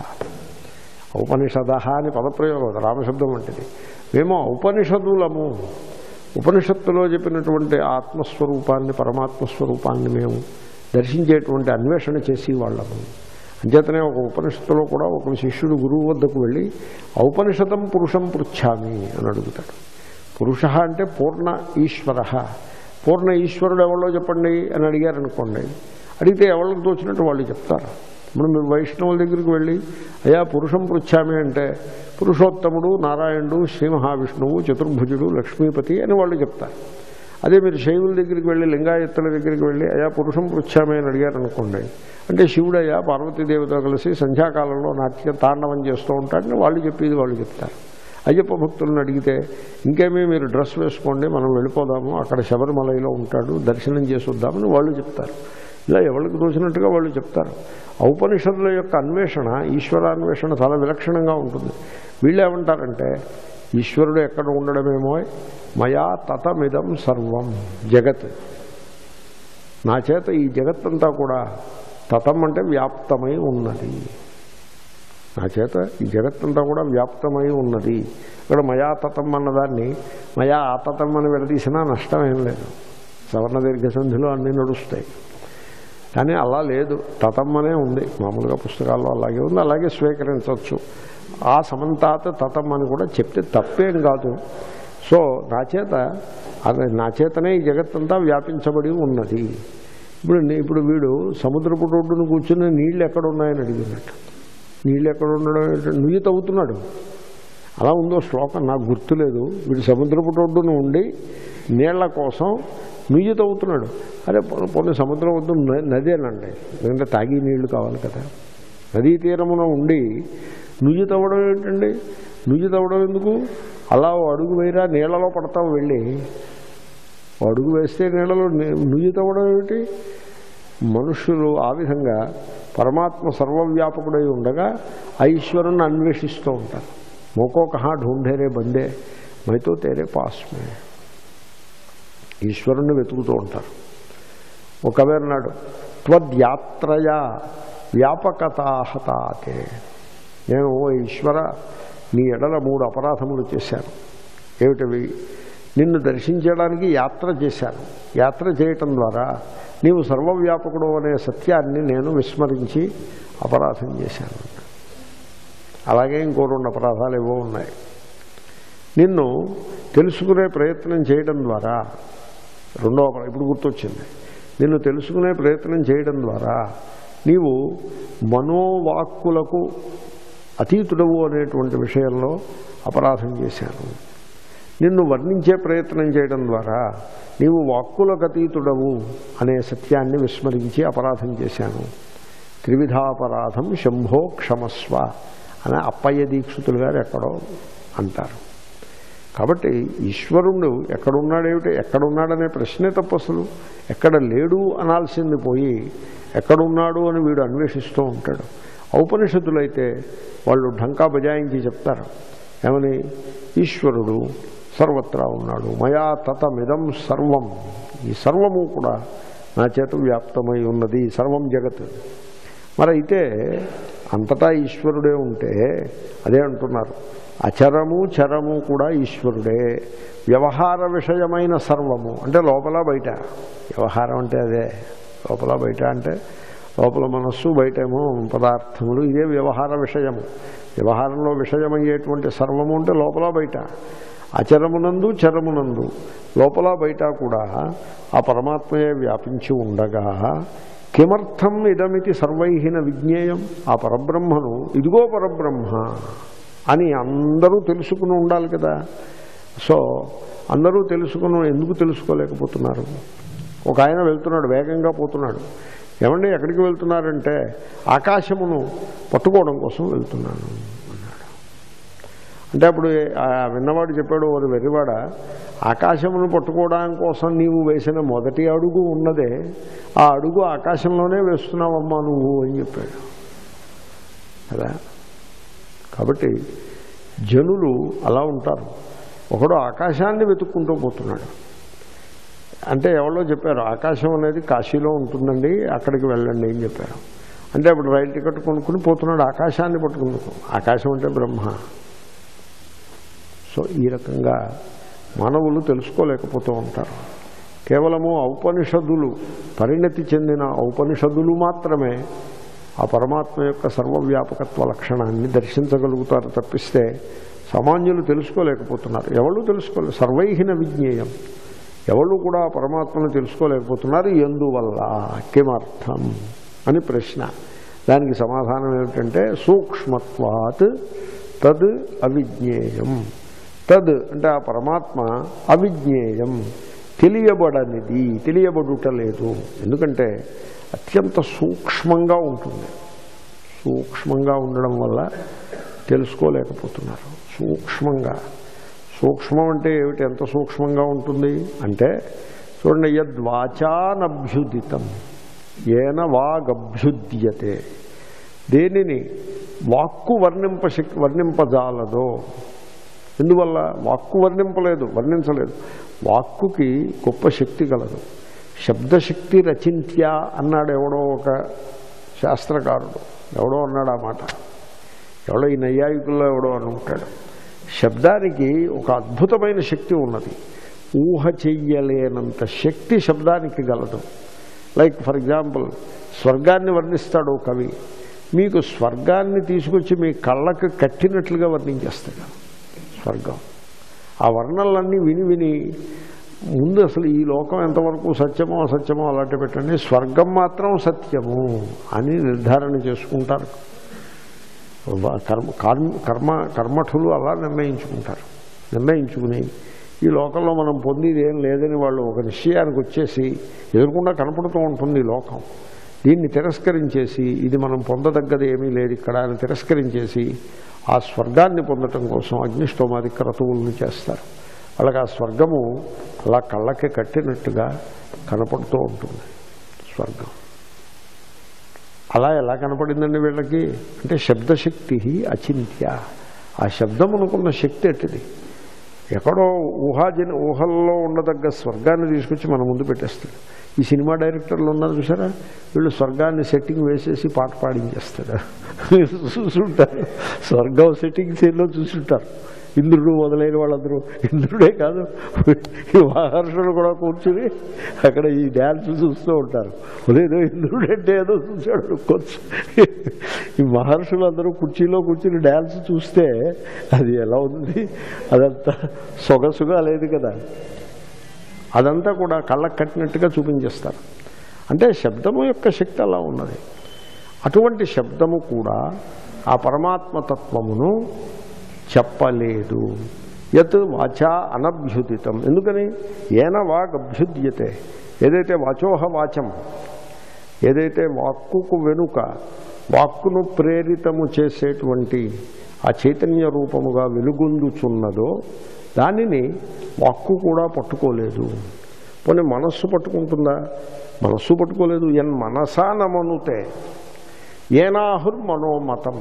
Speaker 1: ఔపనిషద అని పదప్రయోగం రామశబ్దం వంటిది మేము ఔపనిషదులము ఉపనిషత్తులో చెప్పినటువంటి ఆత్మస్వరూపాన్ని పరమాత్మస్వరూపాన్ని మేము దర్శించేటువంటి అన్వేషణ చేసి వాళ్ళము అంచేతనే ఒక ఉపనిషత్తులో కూడా ఒక శిష్యుడు గురువు వద్దకు వెళ్ళి ఔపనిషదం పురుషం పృచ్ఛామి అని అడుగుతాడు పురుష అంటే పూర్ణ ఈశ్వర పూర్ణ ఈశ్వరుడు ఎవరో చెప్పండి అని అడిగారనుకోండి అడిగితే ఎవరికి తోచినట్టు వాళ్ళు చెప్తారు ఇప్పుడు మీరు వైష్ణవుల దగ్గరికి వెళ్ళి అయ్యా పురుషం పృచ్ఛామి అంటే పురుషోత్తముడు నారాయణుడు శ్రీ మహావిష్ణువు చతుర్భుజుడు లక్ష్మీపతి అని వాళ్ళు చెప్తారు అదే మీరు శైవుల దగ్గరికి వెళ్ళి లింగాయత్తుల దగ్గరికి వెళ్ళి అయా పురుషం పృచ్ఛామి అని అడిగారనుకోండి అంటే శివుడు అయ్యా పార్వతీదేవితో కలిసి సంధ్యాకాలంలో నాట్యం తాండవం చేస్తూ ఉంటాడని వాళ్ళు చెప్పేది వాళ్ళు చెప్తారు అయ్యప్ప భక్తులను అడిగితే ఇంకేమీ మీరు డ్రెస్ వేసుకోండి మనం వెళ్ళిపోదాము అక్కడ శబరిమలలో ఉంటాడు దర్శనం చేసి వద్దామని వాళ్ళు చెప్తారు ఇలా ఎవరికి తోచినట్టుగా వాళ్ళు చెప్తారు ఔపనిషత్తుల యొక్క అన్వేషణ ఈశ్వరాన్వేషణ చాలా విలక్షణంగా ఉంటుంది వీళ్ళు ఏమంటారంటే ఈశ్వరుడు ఎక్కడ ఉండడమేమో మయా తతమిదం సర్వం జగత్ నా చేత ఈ జగత్తంతా కూడా తతం అంటే వ్యాప్తమై ఉన్నది నా చేత ఈ జగత్తంతా కూడా వ్యాప్తమై ఉన్నది ఇక్కడ మయా తతం అన్నదాన్ని మయా ఆతతం అని విడదీసినా నష్టం ఏం లేదు సవర్ణ దీర్ఘ సంధిలో అన్నీ నడుస్తాయి కానీ అలా లేదు తతం అనే ఉంది మామూలుగా పుస్తకాల్లో అలాగే ఉంది అలాగే స్వీకరించవచ్చు ఆ సమంతాత తతం అని కూడా చెప్తే తప్పేం కాదు సో నా చేత అది నా చేతనే ఈ జగత్తంతా వ్యాపించబడి ఉన్నది ఇప్పుడు నీ- ఇప్పుడు వీడు సముద్రపు రోడ్డును కూర్చుని నీళ్ళు ఎక్కడ ఉన్నాయని అడిగినట్టు నీళ్ళు ఎక్కడ ఉండడం ఏంటంటే నుయ్యి తవ్వుతున్నాడు అలా ఉందో శ్లోకం నాకు గుర్తులేదు వీడు సముద్రపు రోడ్డును ఉండి నీళ్ల కోసం నుయ్యి తవ్వుతున్నాడు అరే పొ- పొన్ని సముద్రం వద్దు న- నదేనండి ఎందుకంటే తాగి నీళ్లు కావాలి కదా నదీ తీరమున ఉండి నుయ్యి తవ్వడం ఏంటండి నుయ్యి తవ్వడం ఎందుకు అలా ఓ అడుగు వేయరా నీళ్లలో పడతావు వెళ్ళి ఓ అడుగు వేస్తే నీళ్ళలో ని- నుయ్యి తవ్వడం ఏమిటి మనుషులు ఆ విధంగా పరమాత్మ సర్వవ్యాపకుడై ఉండగా ఆ ఈశ్వరుణ్ణి అన్వేషిస్తూ ఉంటారు మోకో కహా ఢూంఢేరే బందే మైతో తేరే పాస్ మే ఈశ్వరుణ్ణి వెతుకుతూ ఉంటారు ఒక కవి అన్నాడు త్వద్యాత్రయా వ్యాపకతాహతాతే నేను ఓ ఈశ్వర నీ ఎడల మూడు అపరాధములు చేశాను ఏమిటవి నిన్ను దర్శించడానికి యాత్ర చేశాను యాత్ర చేయటం ద్వారా నీవు సర్వవ్యాపకుడు అనే సత్యాన్ని నేను విస్మరించి అపరాధం చేశాను అలాగే ఇంకో రెండు అపరాధాలు ఏవో ఉన్నాయి నిన్ను తెలుసుకునే ప్రయత్నం చేయడం ద్వారా రెండో అపరా- ఇప్పుడు గుర్తొచ్చింది నిన్ను తెలుసుకునే ప్రయత్నం చేయడం ద్వారా నీవు మనోవాక్కులకు అతీతుడవు అనేటువంటి విషయంలో అపరాధం చేశాను నిన్ను వర్ణించే ప్రయత్నం చేయడం ద్వారా నీవు వాక్కులకు అతీతుడవు అనే సత్యాన్ని విస్మరించి అపరాధం చేశాను త్రివిధాపరాధం శంభో క్షమస్వ అని అప్పయ్య దీక్షితులు గారు ఎక్కడో అంటారు కాబట్టి ఈశ్వరుడు ఎక్కడున్నాడేమిటి ఎక్కడున్నాడనే ప్రశ్నే తప్పు అసలు ఎక్కడ లేడు అనాల్సింది పోయి ఎక్కడున్నాడు అని వీడు అన్వేషిస్తూ ఉంటాడు ఔపనిషత్తులైతే వాళ్ళు ఢంకా బజాయించి చెప్తారు ఏమని ఈశ్వరుడు సర్వత్రా ఉన్నాడు మయా తతమిదం సర్వం ఈ సర్వము కూడా నా చేత వ్యాప్తమై ఉన్నది సర్వం జగత్ మరి అయితే అంతటా ఈశ్వరుడే ఉంటే అదే అంటున్నారు అచరము చరము కూడా ఈశ్వరుడే వ్యవహార విషయమైన సర్వము అంటే లోపల బయట వ్యవహారం అంటే అదే లోపల బయట అంటే లోపల మనస్సు బయటేమో పదార్థములు ఇదే వ్యవహార విషయము వ్యవహారంలో విషయమయ్యేటువంటి సర్వము అంటే లోపల బయట అచరమునందు చరమునందు లోపల బయట కూడా ఆ పరమాత్మయే వ్యాపించి ఉండగా కిమర్థం ఇదమితి సర్వైహిన విజ్ఞేయం ఆ పరబ్రహ్మను ఇదిగో పరబ్రహ్మ అని అందరూ తెలుసుకుని ఉండాలి కదా సో అందరూ తెలుసుకుని ఎందుకు తెలుసుకోలేకపోతున్నారు ఒక ఆయన వెళ్తున్నాడు వేగంగా పోతున్నాడు ఏమండి ఎక్కడికి వెళ్తున్నారంటే ఆకాశమును పట్టుకోవడం కోసం వెళ్తున్నాను అన్నాడు అంటే అప్పుడు ఆ విన్నవాడు చెప్పాడు వారు వెర్రివాడ ఆకాశమును పట్టుకోవడం కోసం నీవు వేసిన మొదటి అడుగు ఉన్నదే ఆ అడుగు ఆకాశంలోనే వేస్తున్నావమ్మా నువ్వు అని చెప్పాడు కదా కాబట్టి జనులు అలా ఉంటారు ఒకడు ఆకాశాన్ని వెతుక్కుంటూ పోతున్నాడు అంటే ఎవరో చెప్పారు ఆకాశం అనేది కాశీలో ఉంటుందండి అక్కడికి వెళ్ళండి అని చెప్పారు అంటే అప్పుడు రైలు టికెట్ కొనుక్కుని పోతున్నాడు ఆకాశాన్ని పట్టుకుంటూ ఆకాశం అంటే బ్రహ్మ సో ఈ రకంగా మానవులు తెలుసుకోలేకపోతూ ఉంటారు కేవలము ఔపనిషదులు పరిణతి చెందిన ఔపనిషదులు మాత్రమే ఆ పరమాత్మ యొక్క సర్వవ్యాపకత్వ లక్షణాన్ని దర్శించగలుగుతారు తప్పిస్తే సామాన్యులు తెలుసుకోలేకపోతున్నారు ఎవరు తెలుసుకోలేదు సర్వైహిన విజ్ఞేయం ఎవరు కూడా ఆ పరమాత్మను తెలుసుకోలేకపోతున్నారు ఎందువల్ల కిమర్థం అని ప్రశ్న దానికి సమాధానం ఏమిటంటే సూక్ష్మత్వాత్ తద్ అవిజ్ఞేయం తద్ అంటే ఆ పరమాత్మ అవిజ్ఞేయం తెలియబడనిది తెలియబడుట లేదు ఎందుకంటే అత్యంత సూక్ష్మంగా ఉంటుంది సూక్ష్మంగా ఉండడం వల్ల తెలుసుకోలేకపోతున్నారు సూక్ష్మంగా సూక్ష్మం అంటే ఏమిటి ఎంత సూక్ష్మంగా ఉంటుంది అంటే చూడండి యద్వాచానభ్యుదితం ఏన వాగభ్యుద్యతే దేనిని వాక్కు వర్ణింప శక్ వర్ణింపజాలదో ఎందువల్ల వాక్కు వర్ణింపలేదు వర్ణించలేదు వాక్కుకి గొప్ప శక్తి కలదు శబ్దశక్తి రచింత్య అన్నాడు ఎవడో ఒక శాస్త్రకారుడు ఎవడో అన్నాడు ఆ మాట ఎవడో ఈ నైయాయికుల్లో ఎవడో అని ఉంటాడు శబ్దానికి ఒక అద్భుతమైన శక్తి ఉన్నది ఊహ చెయ్యలేనంత శక్తి శబ్దానికి గలదు లైక్ ఫర్ ఎగ్జాంపుల్ స్వర్గాన్ని వర్ణిస్తాడు ఓ కవి మీకు స్వర్గాన్ని తీసుకొచ్చి మీ కళ్ళకు కట్టినట్లుగా వర్ణించేస్తాడు స్వర్గం ఆ వర్ణనలన్నీ విని విని ముందు అసలు ఈ లోకం ఎంతవరకు సత్యమో అసత్యమో అలాంటి పెట్టండి స్వర్గం మాత్రం సత్యము అని నిర్ధారణ చేసుకుంటారు కర్మ కర్మ కర్మ కర్మఠులు అలా నిర్ణయించుకుంటారు నిర్ణయించుకుని ఈ లోకంలో మనం పొందేది ఏం లేదని వాళ్ళు ఒక నిశ్చయానికి వచ్చేసి ఎదురుకుండా కనపడుతూ ఉంటుంది ఈ లోకం దీన్ని తిరస్కరించేసి ఇది మనం పొందదగ్గది ఏమీ లేదు ఇక్కడ అని తిరస్కరించేసి ఆ స్వర్గాన్ని పొందటం కోసం అగ్నిష్టోమాది క్రతువులను చేస్తారు వాళ్ళకి ఆ స్వర్గము అలా కళ్ళకి కట్టినట్టుగా కనపడుతూ ఉంటుంది స్వర్గం అలా ఎలా కనపడిందండి వీళ్ళకి అంటే శబ్దశక్తి అచింత్య ఆ శబ్దం అనుకున్న శక్తి ఎట్టిది ఎక్కడో ఊహాజన ఊహల్లో ఉండదగ్గ స్వర్గాన్ని తీసుకొచ్చి మన ముందు పెట్టేస్తాడు ఈ సినిమా డైరెక్టర్లు ఉన్నారు చూసారా వీళ్ళు స్వర్గాన్ని సెట్టింగ్ వేసేసి పాట పాడించేస్తాడు చూసుంటారు స్వర్గం సెట్టింగ్ సీన్లో చూసుంటారు ఇంద్రుడు మొదలైన వాళ్ళందరూ ఇంద్రుడే కాదు ఈ మహర్షులు కూడా కూర్చుని అక్కడ ఈ డ్యాన్స్ చూస్తూ ఉంటారు అదేదో ఇంద్రుడు అంటే ఏదో చూశాడు కూర్చు ఈ మహర్షులు అందరూ కుర్చీలో కూర్చుని డ్యాన్స్ చూస్తే అది ఎలా ఉంది అదంతా సొగసుగా లేదు కదా అదంతా కూడా కళ్ళకు కట్టినట్టుగా చూపించేస్తారు అంటే శబ్దము యొక్క శక్తి అలా ఉన్నది అటువంటి శబ్దము కూడా ఆ పరమాత్మతత్వమును చెప్పలేదు యత్ వాచా అనభ్యుదితం ఎందుకని ఏన వాగ్ అభ్యుద్యతే ఏదైతే వాచోహ వాచం ఏదైతే వాక్కుకు వెనుక వాక్కును ప్రేరితము చేసేటువంటి ఆ చైతన్య రూపముగా వెలుగొందుచున్నదో దానిని వాక్కు కూడా పట్టుకోలేదు పోనీ మనస్సు పట్టుకుంటుందా మనస్సు పట్టుకోలేదు ఎన్ మనసా నమనుతే ఏనాహుర్ మనోమతం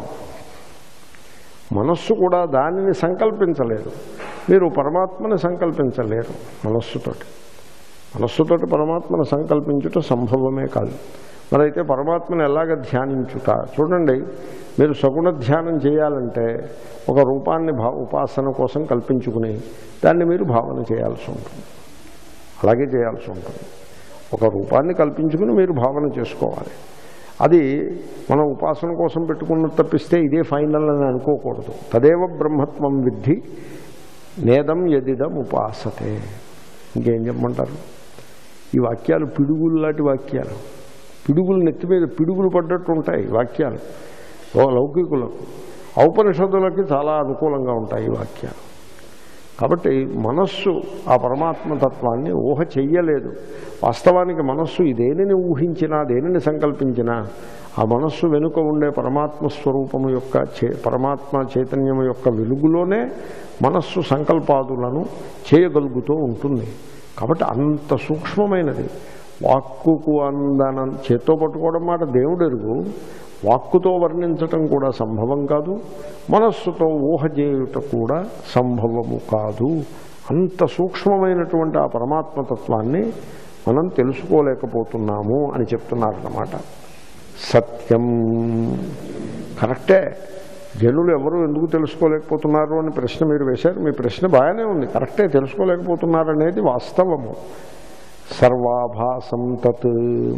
Speaker 1: మనస్సు కూడా దానిని సంకల్పించలేదు మీరు పరమాత్మని సంకల్పించలేరు మనస్సుతోటి మనస్సుతోటి పరమాత్మను సంకల్పించుట సంభవమే కాదు మరైతే పరమాత్మను ఎలాగ ధ్యానించుట చూడండి మీరు సగుణ ధ్యానం చేయాలంటే ఒక రూపాన్ని భా ఉపాసన కోసం కల్పించుకుని దాన్ని మీరు భావన చేయాల్సి ఉంటుంది అలాగే చేయాల్సి ఉంటుంది ఒక రూపాన్ని కల్పించుకుని మీరు భావన చేసుకోవాలి అది మనం ఉపాసన కోసం పెట్టుకున్న తప్పిస్తే ఇదే ఫైనల్ అని అనుకోకూడదు తదేవ బ్రహ్మత్వం విద్ధి నేదం ఎదిదం ఉపాసతే ఇంకేం చెప్పమంటారు ఈ వాక్యాలు పిడుగులు లాంటి వాక్యాలు పిడుగులు నెత్తి మీద పిడుగులు పడ్డట్టు ఉంటాయి ఈ వాక్యాలు ఓ లౌకికులకు ఔపనిషత్తులకి చాలా అనుకూలంగా ఉంటాయి ఈ వాక్యాలు కాబట్టి మనస్సు ఆ పరమాత్మ తత్వాన్ని ఊహ చెయ్యలేదు వాస్తవానికి మనస్సు దేనిని ఊహించినా దేనిని సంకల్పించినా ఆ మనస్సు వెనుక ఉండే పరమాత్మ స్వరూపము యొక్క చే పరమాత్మ చైతన్యము యొక్క వెలుగులోనే మనస్సు సంకల్పాదులను చేయగలుగుతూ ఉంటుంది కాబట్టి అంత సూక్ష్మమైనది వాక్కుకు అందనం చేత్తో పట్టుకోవడం మాట దేవుడు ఎరుగు వాక్కుతో వర్ణించటం కూడా సంభవం కాదు మనస్సుతో ఊహ చేయుట కూడా సంభవము కాదు అంత సూక్ష్మమైనటువంటి ఆ పరమాత్మతత్వాన్ని మనం తెలుసుకోలేకపోతున్నాము అని చెప్తున్నారన్నమాట సత్యం కరెక్టే జనులు ఎవరు ఎందుకు తెలుసుకోలేకపోతున్నారు అని ప్రశ్న మీరు వేశారు మీ ప్రశ్న బాగానే ఉంది కరెక్టే తెలుసుకోలేకపోతున్నారు అనేది వాస్తవము సర్వాభాసం తత్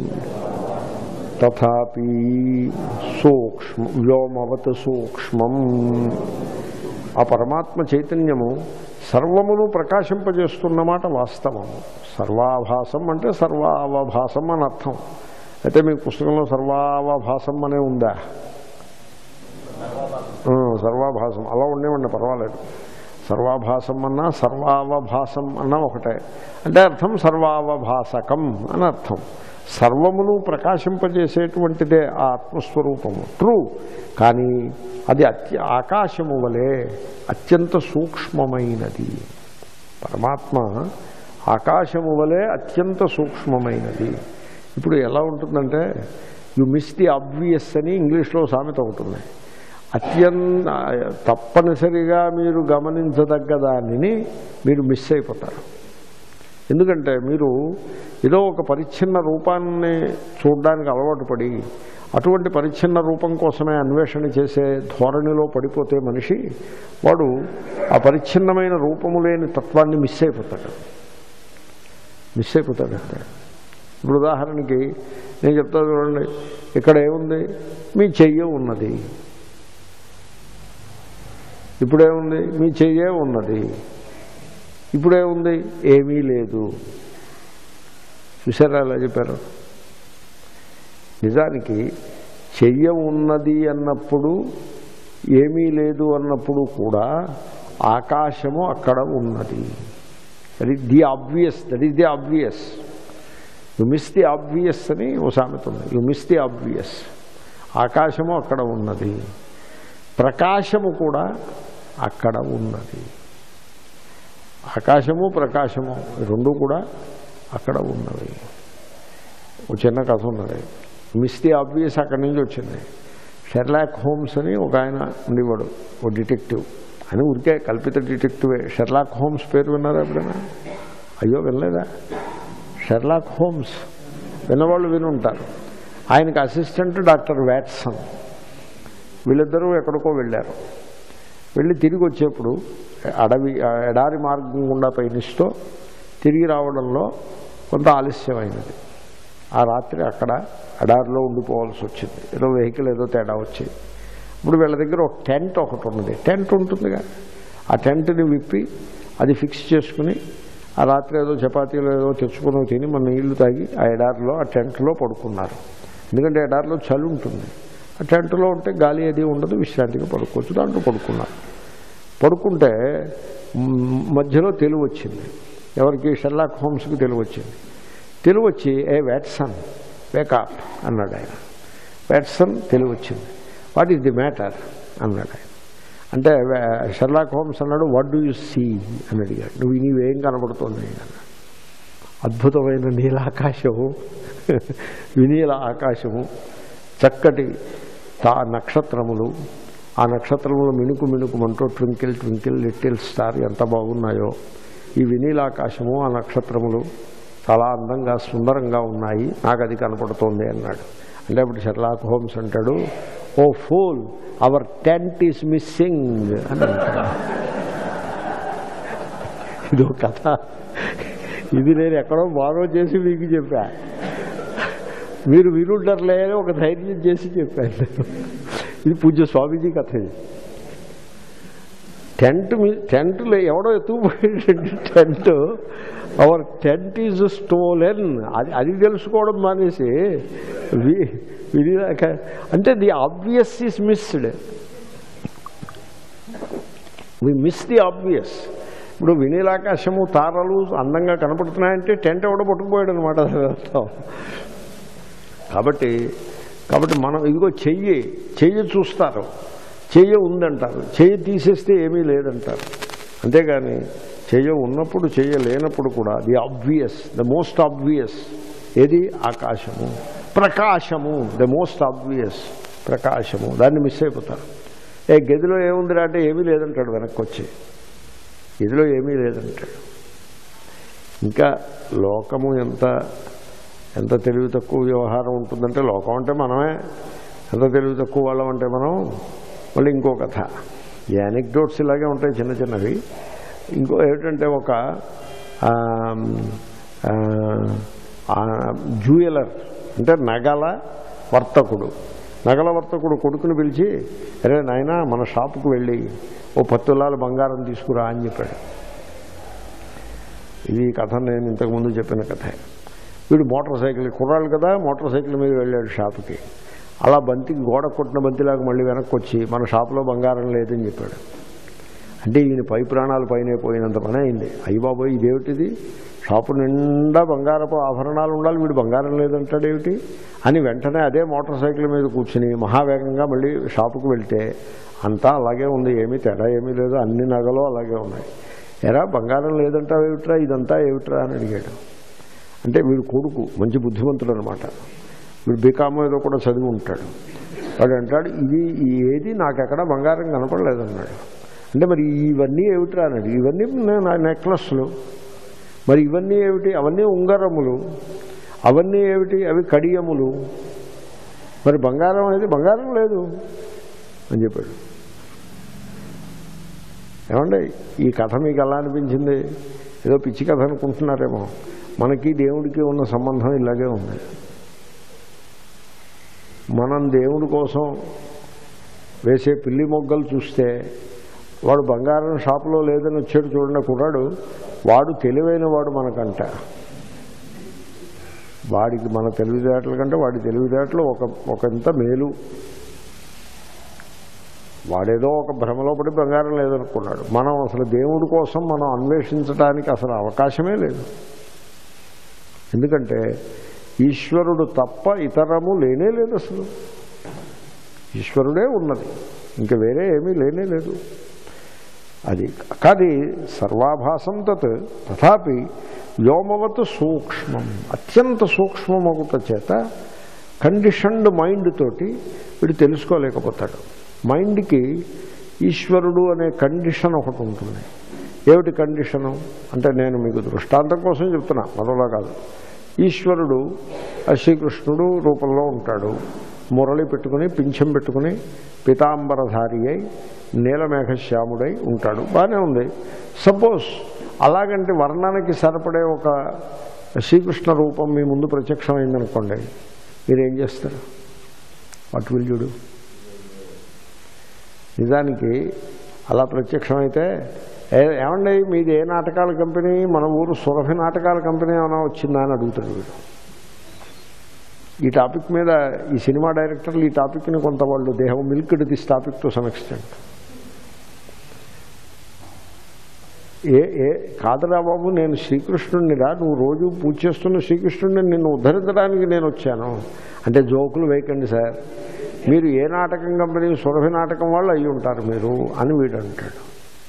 Speaker 1: తథాపి సూక్ష్మ వ్యోమవత్ సూక్ష్మం ఆ పరమాత్మ చైతన్యము సర్వమును ప్రకాశింపజేస్తున్నమాట వాస్తవము సర్వాభాసం అంటే సర్వావభాసం అని అర్థం అయితే మీ పుస్తకంలో సర్వావభాసం అనే ఉందా ఆ, సర్వాభాసం అలా ఉండేవండి పర్వాలేదు సర్వాభాసం అన్నా సర్వావభాసం అన్నా ఒకటే అంటే అర్థం సర్వావభాసకం అని అర్థం సర్వమును ప్రకాశింపజేసేటువంటిదే ఆ ఆత్మస్వరూపము ట్రూ కానీ అది అత్య ఆకాశము వలె అత్యంత సూక్ష్మమైనది పరమాత్మ ఆకాశము వలె అత్యంత సూక్ష్మమైనది ఇప్పుడు ఎలా ఉంటుందంటే యు మిస్ ది అబ్వియస్ అని ఇంగ్లీష్లో సామెత ఉంటుంది అత్యంత తప్పనిసరిగా మీరు గమనించదగ్గ దానిని మీరు మిస్ అయిపోతారు ఎందుకంటే మీరు ఏదో ఒక పరిచ్ఛిన్న రూపాన్ని చూడడానికి అలవాటు పడి అటువంటి పరిచ్ఛిన్న రూపం కోసమే అన్వేషణ చేసే ధోరణిలో పడిపోతే మనిషి వాడు ఆ పరిచ్ఛిన్నమైన రూపము లేని తత్వాన్ని మిస్ అయిపోతాడు మిస్ అయిపోతాడు అంతే ఇప్పుడు ఉదాహరణకి నేను చెప్తా చూడండి ఇక్కడ ఏముంది మీ చెయ్యి ఉన్నది ఇప్పుడేముంది మీ చెయ్యే ఉన్నది ఇప్పుడేముంది ఏమీ లేదు చూసారా ఎలా చెప్పారు నిజానికి చెయ్య ఉన్నది అన్నప్పుడు ఏమీ లేదు అన్నప్పుడు కూడా ఆకాశము అక్కడ ఉన్నది that is the obvious that is the obvious you miss the obvious అని ఓ సామెత ఉంది యు మిస్ ది ఆబ్వియస్ ఆకాశము అక్కడ ఉన్నది ప్రకాశము కూడా అక్కడ ఉన్నది ఆకాశము ప్రకాశము ఈ రెండు కూడా అక్కడ ఉన్నవి ఒక చిన్న కథ ఉన్నది మిస్ ది ఆబ్వియస్ అక్కడి నుంచి వచ్చింది షెర్లాక్ హోమ్స్ అని ఒక ఆయన ఉండేవాడు ఓ డిటెక్టివ్ అని ఊరికే కల్పిత డిటెక్టివే షెర్లాక్ హోమ్స్ పేరు విన్నారా ఎప్పుడైనా అయ్యో వినలేదా షెర్లాక్ హోమ్స్ విన్నవాళ్ళు వినుంటారు ఆయనకు అసిస్టెంట్ డాక్టర్ వ్యాట్సన్ వీళ్ళిద్దరూ ఎక్కడికో వెళ్ళారు వెళ్ళి తిరిగి వచ్చేప్పుడు అడవి ఎడారి మార్గం గుండా పయనిస్తూ తిరిగి రావడంలో కొంత ఆలస్యమైనది ఆ రాత్రి అక్కడ ఎడారిలో ఉండిపోవాల్సి వచ్చింది ఏదో వెహికల్ ఏదో తేడా వచ్చేది ఇప్పుడు వీళ్ళ దగ్గర ఒక టెంట్ ఒకటి ఉన్నది టెంట్ ఉంటుందిగా ఆ టెంట్ని విప్పి అది ఫిక్స్ చేసుకుని ఆ రాత్రి ఏదో చపాతీలు ఏదో తెచ్చుకుని తిని మన నీళ్లు తాగి ఆ ఎడారిలో ఆ టెంట్లో పడుకున్నారు ఎందుకంటే ఎడారిలో చలి ఉంటుంది ఆ టెంట్లో ఉంటే గాలి అది ఉండదు విశ్రాంతిగా పడుకోవచ్చు దాంట్లో పడుకున్నారు పడుకుంటే మ్, మధ్యలో తెలివి వచ్చింది ఎవరికి షెర్లాక్ హోమ్స్కి తెలివి వచ్చింది తెలివి వచ్చి ఏ వ్యాట్సన్ వేకప్ అన్నాడు ఆయన వ్యాట్సన్ తెలివి వచ్చింది వాట్ ఈస్ ది మ్యాటర్ అన్నాడు ఆయన అంటే వే- షెర్లాక్ హోమ్స్ అన్నాడు వాట్ డూ యూ సీ అని అడిగాడు నువ్వు నీవేం కనబడుతోంది అన్నాడు అద్భుతమైన నీలాకాశము వినీల ఆకాశము చక్కటి తా నక్షత్రములు ఆ నక్షత్రములు మిణుకు మిణుకుమంటూ ట్వింకిల్ ట్వింకిల్ లిటిల్ స్టార్ ఎంత బాగున్నాయో ఈ వినీలాకాశము ఆ నక్షత్రములు చాలా అందంగా సుందరంగా ఉన్నాయి నాకు అది కనపడుతోంది అన్నాడు అంటే అప్పుడు షెర్లాక్ హోమ్స్ అంటాడు oh fool our tent is missing అని అంటాడు ఇది ఒక కథ ఇది నేను ఎక్కడో బారో చేసి మీకు చెప్పా మీరు వినుంటారులే అని ఒక ధైర్యం చేసి చెప్పాను ఇది పూజ్య స్వామీజీ కథ ఇది టెంట్ మీ టెంట్ ఎవడో ఎత్తుకుపోయేటండి tent our tent is stolen అది అది తెలుసుకోవడం మానేసి వి- వినిదాక అంటే the obvious is missed we miss the obvious ఇప్పుడు వినీలాకాశము తారలు అందంగా కనపడుతున్నాయంటే టెంట్ ఎవడో పట్టుకుపోయాడు అనమాట కాబట్టి కాబట్టి మనం ఇదిగో చెయ్యి చెయ్యి చూస్తారు చెయ్యి ఉందంటారు చెయ్యి తీసేస్తే ఏమీ లేదంటారు అంతేగాని చెయ్య ఉన్నప్పుడు చెయ్య లేనప్పుడు కూడా the obvious the most obvious ఏది ఆకాశము ప్రకాశము ద మోస్ట్ ఆబ్వియస్ ప్రకాశము దాన్ని మిస్ అయిపోతారు ఏ గదిలో ఏముందిరా అంటే ఏమీ లేదంటాడు వెనక్కి వచ్చి గదిలో ఏమీ లేదంటాడు ఇంకా లోకము ఎంత ఎంత తెలివి తక్కువ వ్యవహారం ఉంటుందంటే లోకం అంటే మనమే ఎంత తెలివి తక్కువ వాళ్ళం అంటే మనం మళ్ళీ ఇంకో కథ ఈ యానిక్డోట్స్ ఇలాగే ఉంటాయి చిన్న చిన్నవి ఇంకో ఏమిటంటే ఒక జ్యూయలర్ అంటే నగల వర్తకుడు నగల వర్తకుడు కొడుకుని పిలిచి అరే నాయనా మన షాపుకు వెళ్ళి ఓ పత్తులాల బంగారం తీసుకురా అని చెప్పాడు ఇది ఈ కథ నేను ఇంతకుముందు చెప్పిన కథ వీడు మోటార్ సైకిల్ కుర్రాళ్ళు కదా మోటార్ సైకిల్ మీద వెళ్ళాడు షాపుకి అలా బంతికి గోడ కొట్టిన బంతిలాగా మళ్ళీ వెనక్కి వచ్చి మన షాపులో బంగారం లేదని చెప్పాడు అంటే ఈయన పై ప్రాణాలు పైన పోయినంత పని అయింది అయ్యి బాబోయ్ ఇదేమిటిది షాపు నిండా బంగారపు ఆభరణాలు ఉండాలి వీడు బంగారం లేదంటాడేమిటి అని వెంటనే అదే మోటార్ సైకిల్ మీద కూర్చుని మహావేగంగా మళ్ళీ షాపుకు వెళ్తే అంతా అలాగే ఉంది ఏమీ తేడా ఏమీ లేదు అన్ని నగలు అలాగే ఉన్నాయి ఎరా బంగారం లేదంటావు ఏమిట్రా ఇదంతా ఏమిట్రా అని అడిగాడు అంటే వీడు కొడుకు మంచి బుద్ధిమంతుడు అనమాట వీడు బీకామ్ ఏదో కూడా చదివి ఉంటాడు వాడు అంటాడు ఇది ఏది నాకెక్కడ బంగారం కనపడలేదన్నాడు అంటే మరి ఇవన్నీ ఏమిట్రా అన్నాడు ఇవన్నీ నా నెక్లెస్లు మరి ఇవన్నీ ఏమిటి అవన్నీ ఉంగరములు అవన్నీ ఏమిటి అవి కడియములు మరి బంగారం అనేది బంగారం లేదు అని చెప్పాడు ఏమండి ఈ కథ మీకు ఎలా అనిపించింది ఏదో పిచ్చి కథ అనుకుంటున్నారేమో మనకి దేవుడికి ఉన్న సంబంధం ఇలాగే ఉంది మనం దేవుడి కోసం వేసే పిల్లి మొగ్గలు చూస్తే వాడు బంగారం షాపులో లేదని వచ్చాడు చూడండి కుర్రాడు వాడు తెలివైన వాడు మనకంట వాడికి మన తెలివితేటల కంటే వాడి తెలివితేటలు ఒక ఒకంత మేలు వాడేదో ఒక భ్రమలో పడి బంగారం లేదనుకున్నాడు మనం అసలు దేవుడి కోసం మనం అన్వేషించడానికి అసలు అవకాశమే లేదు ఎందుకంటే ఈశ్వరుడు తప్ప ఇతరము లేనే లేదు అసలు ఈశ్వరుడే ఉన్నది ఇంకా వేరే ఏమీ లేనే లేదు అది కానీ సర్వాభాసం తత్ తథాపి వ్యోమవత్ సూక్ష్మం అత్యంత సూక్ష్మమగుట చేత కండిషన్డ్ మైండ్ తోటి వీడు తెలుసుకోలేకపోతాడు మైండ్కి ఈశ్వరుడు అనే కండిషన్ ఒకటి ఉంటుంది ఏమిటి కండిషను అంటే నేను మీకు దృష్టాంతం కోసం చెప్తున్నా మరోలా కాదు ఈశ్వరుడు ఆ శ్రీకృష్ణుడు రూపంలో ఉంటాడు మురళి పెట్టుకుని పింఛం పెట్టుకుని పితాంబరధారి అయి నీలమేఘశ్యాముడై ఉంటాడు బాగానే ఉంది సపోజ్ అలాగంటే వర్ణానికి సరిపడే ఒక శ్రీకృష్ణ రూపం మీ ముందు ప్రత్యక్షమైందనుకోండి మీరేం చేస్తారు వాట్ విల్ యూ డూ నిజానికి అలా ప్రత్యక్షమైతే ఏ ఏమండి మీది ఏ నాటకాల కంపెనీ మన ఊరు సురభి నాటకాల కంపెనీ ఏమైనా వచ్చిందా అని అడుగుతాడు వీడు ఈ టాపిక్ మీద ఈ సినిమా డైరెక్టర్లు ఈ టాపిక్ని కొంత వాళ్ళు దేహం milked this topic to some extent ఏ ఏ కాదురా బాబు నేను శ్రీకృష్ణుడినిరా నువ్వు రోజు పూజ చేస్తున్న శ్రీకృష్ణుడిని నిన్ను ఉద్ధరించడానికి నేను వచ్చాను అంటే జోకులు వేయకండి సార్ మీరు ఏ నాటకం కంపెనీ సురభి నాటకం వాళ్ళు అయ్యి ఉంటారు మీరు అని వీడు అంటాడు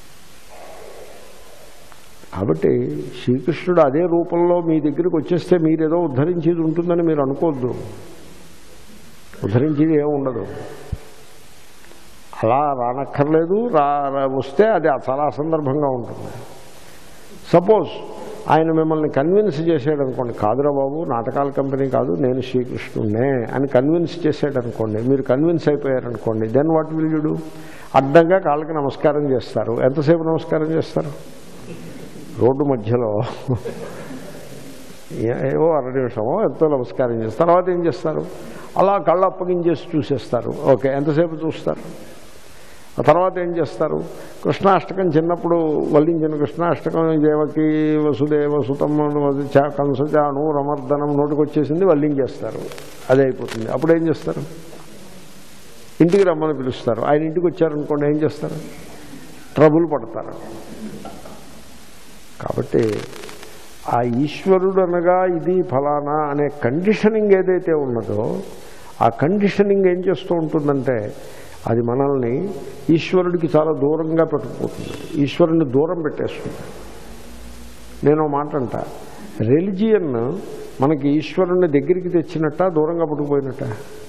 Speaker 1: కాబట్టి శ్రీకృష్ణుడు అదే రూపంలో మీ దగ్గరికి వచ్చేస్తే మీరేదో ఉద్ధరించేది ఉంటుందని మీరు అనుకోవద్దు ఉద్ధరించేది ఏమి ఉండదు అలా రానక్కర్లేదు రా రా- వస్తే అది చాలా అసందర్భంగా ఉంటుంది సపోజ్ ఆయన మిమ్మల్ని కన్విన్స్ చేసాడు అనుకోండి కాదురా బాబు నాటకాల కంపెనీ కాదు నేను శ్రీకృష్ణుడినే అని కన్విన్స్ చేసాడు అనుకోండి మీరు కన్విన్స్ అయిపోయారనుకోండి then what will you do అడ్డంగా కాళ్ళకి నమస్కారం చేస్తారు ఎంతసేపు నమస్కారం చేస్తారు రోడ్డు మధ్యలో ఏ- ఏవో అర నిమిషమో ఎంతో నమస్కారం చేస్తారు తర్వాత ఏం చేస్తారు అలా కళ్ళు అప్పగించేసి చూసేస్తారు ఓకే ఎంతసేపు చూస్తారు ఆ తర్వాత ఏం చేస్తారు కృష్ణాష్టకం చిన్నప్పుడు వల్లించిన కృష్ణాష్టకం దేవకి వసుదేవ సుతం కంసజాను రమర్దనం నోటికి వచ్చేసింది వల్లించేస్తారు అదే అయిపోతుంది అప్పుడు ఏం చేస్తారు ఇంటికి రమ్మని పిలుస్తారు ఆయన ఇంటికి వచ్చారనుకోండి ఏం చేస్తారు ట్రబుల్ పడతారు కాబట్టి ఆ ఈశ్వరుడు అనగా ఇది ఫలానా అనే కండిషనింగ్ ఏదైతే ఉన్నదో ఆ కండిషనింగ్ ఏం చేస్తూ ఉంటుందంటే అది మనల్ని ఈశ్వరుడికి చాలా దూరంగా పెట్టుకుపోతుంది ఈశ్వరుని దూరం పెట్టేస్తుంది నేను ఓ మాట అంట రెలిజియన్ మనకి ఈశ్వరుని దగ్గరికి తెచ్చినట్ట దూరంగా పట్టుకుపోయినట్ట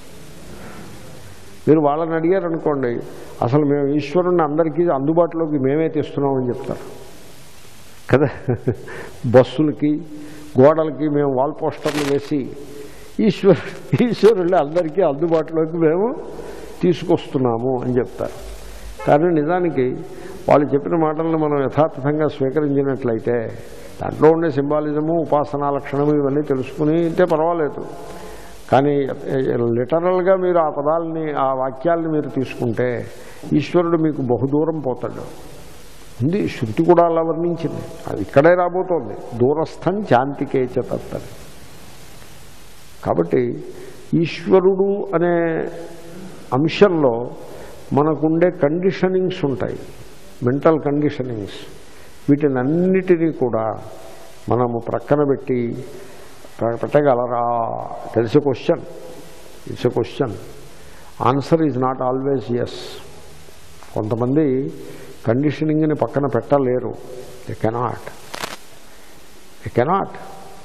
Speaker 1: మీరు వాళ్ళని అడిగారు అనుకోండి అసలు మేము ఈశ్వరుణ్ణి అందరికీ అందుబాటులోకి మేమే తెస్తున్నామని చెప్తారు కదా బస్సులకి గోడలకి మేము వాల్ పోస్టర్లు వేసి ఈశ్వరు ఈశ్వరులు అందరికీ అందుబాటులోకి మేము తీసుకొస్తున్నాము అని చెప్తారు కానీ నిజానికి వాళ్ళు చెప్పిన మాటలను మనం యథార్థంగా స్వీకరించినట్లయితే దాంట్లో ఉండే సింబాలిజము ఉపాసనా లక్షణము ఇవన్నీ తెలుసుకుని ఉంటే పర్వాలేదు కానీ లిటరల్గా మీరు ఆ పదాలని ఆ వాక్యాలని మీరు తీసుకుంటే ఈశ్వరుడు మీకు బహుదూరం పోతాడు ఉంది శృతి కూడా అలా వర్ణించింది అది ఇక్కడే రాబోతోంది దూరస్థం శాంతికేచ తత్తని కాబట్టి ఈశ్వరుడు అనే అంశంలో మనకుండే కండిషనింగ్స్ ఉంటాయి మెంటల్ కండిషనింగ్స్ వీటినన్నిటినీ కూడా మనము ప్రక్కన పెట్టి ప్ర- పెట్టగలరా తెలిసే question it's a question answer is not always yes కొంతమంది కండిషనింగ్ని పక్కన పెట్టలేరు they cannot they cannot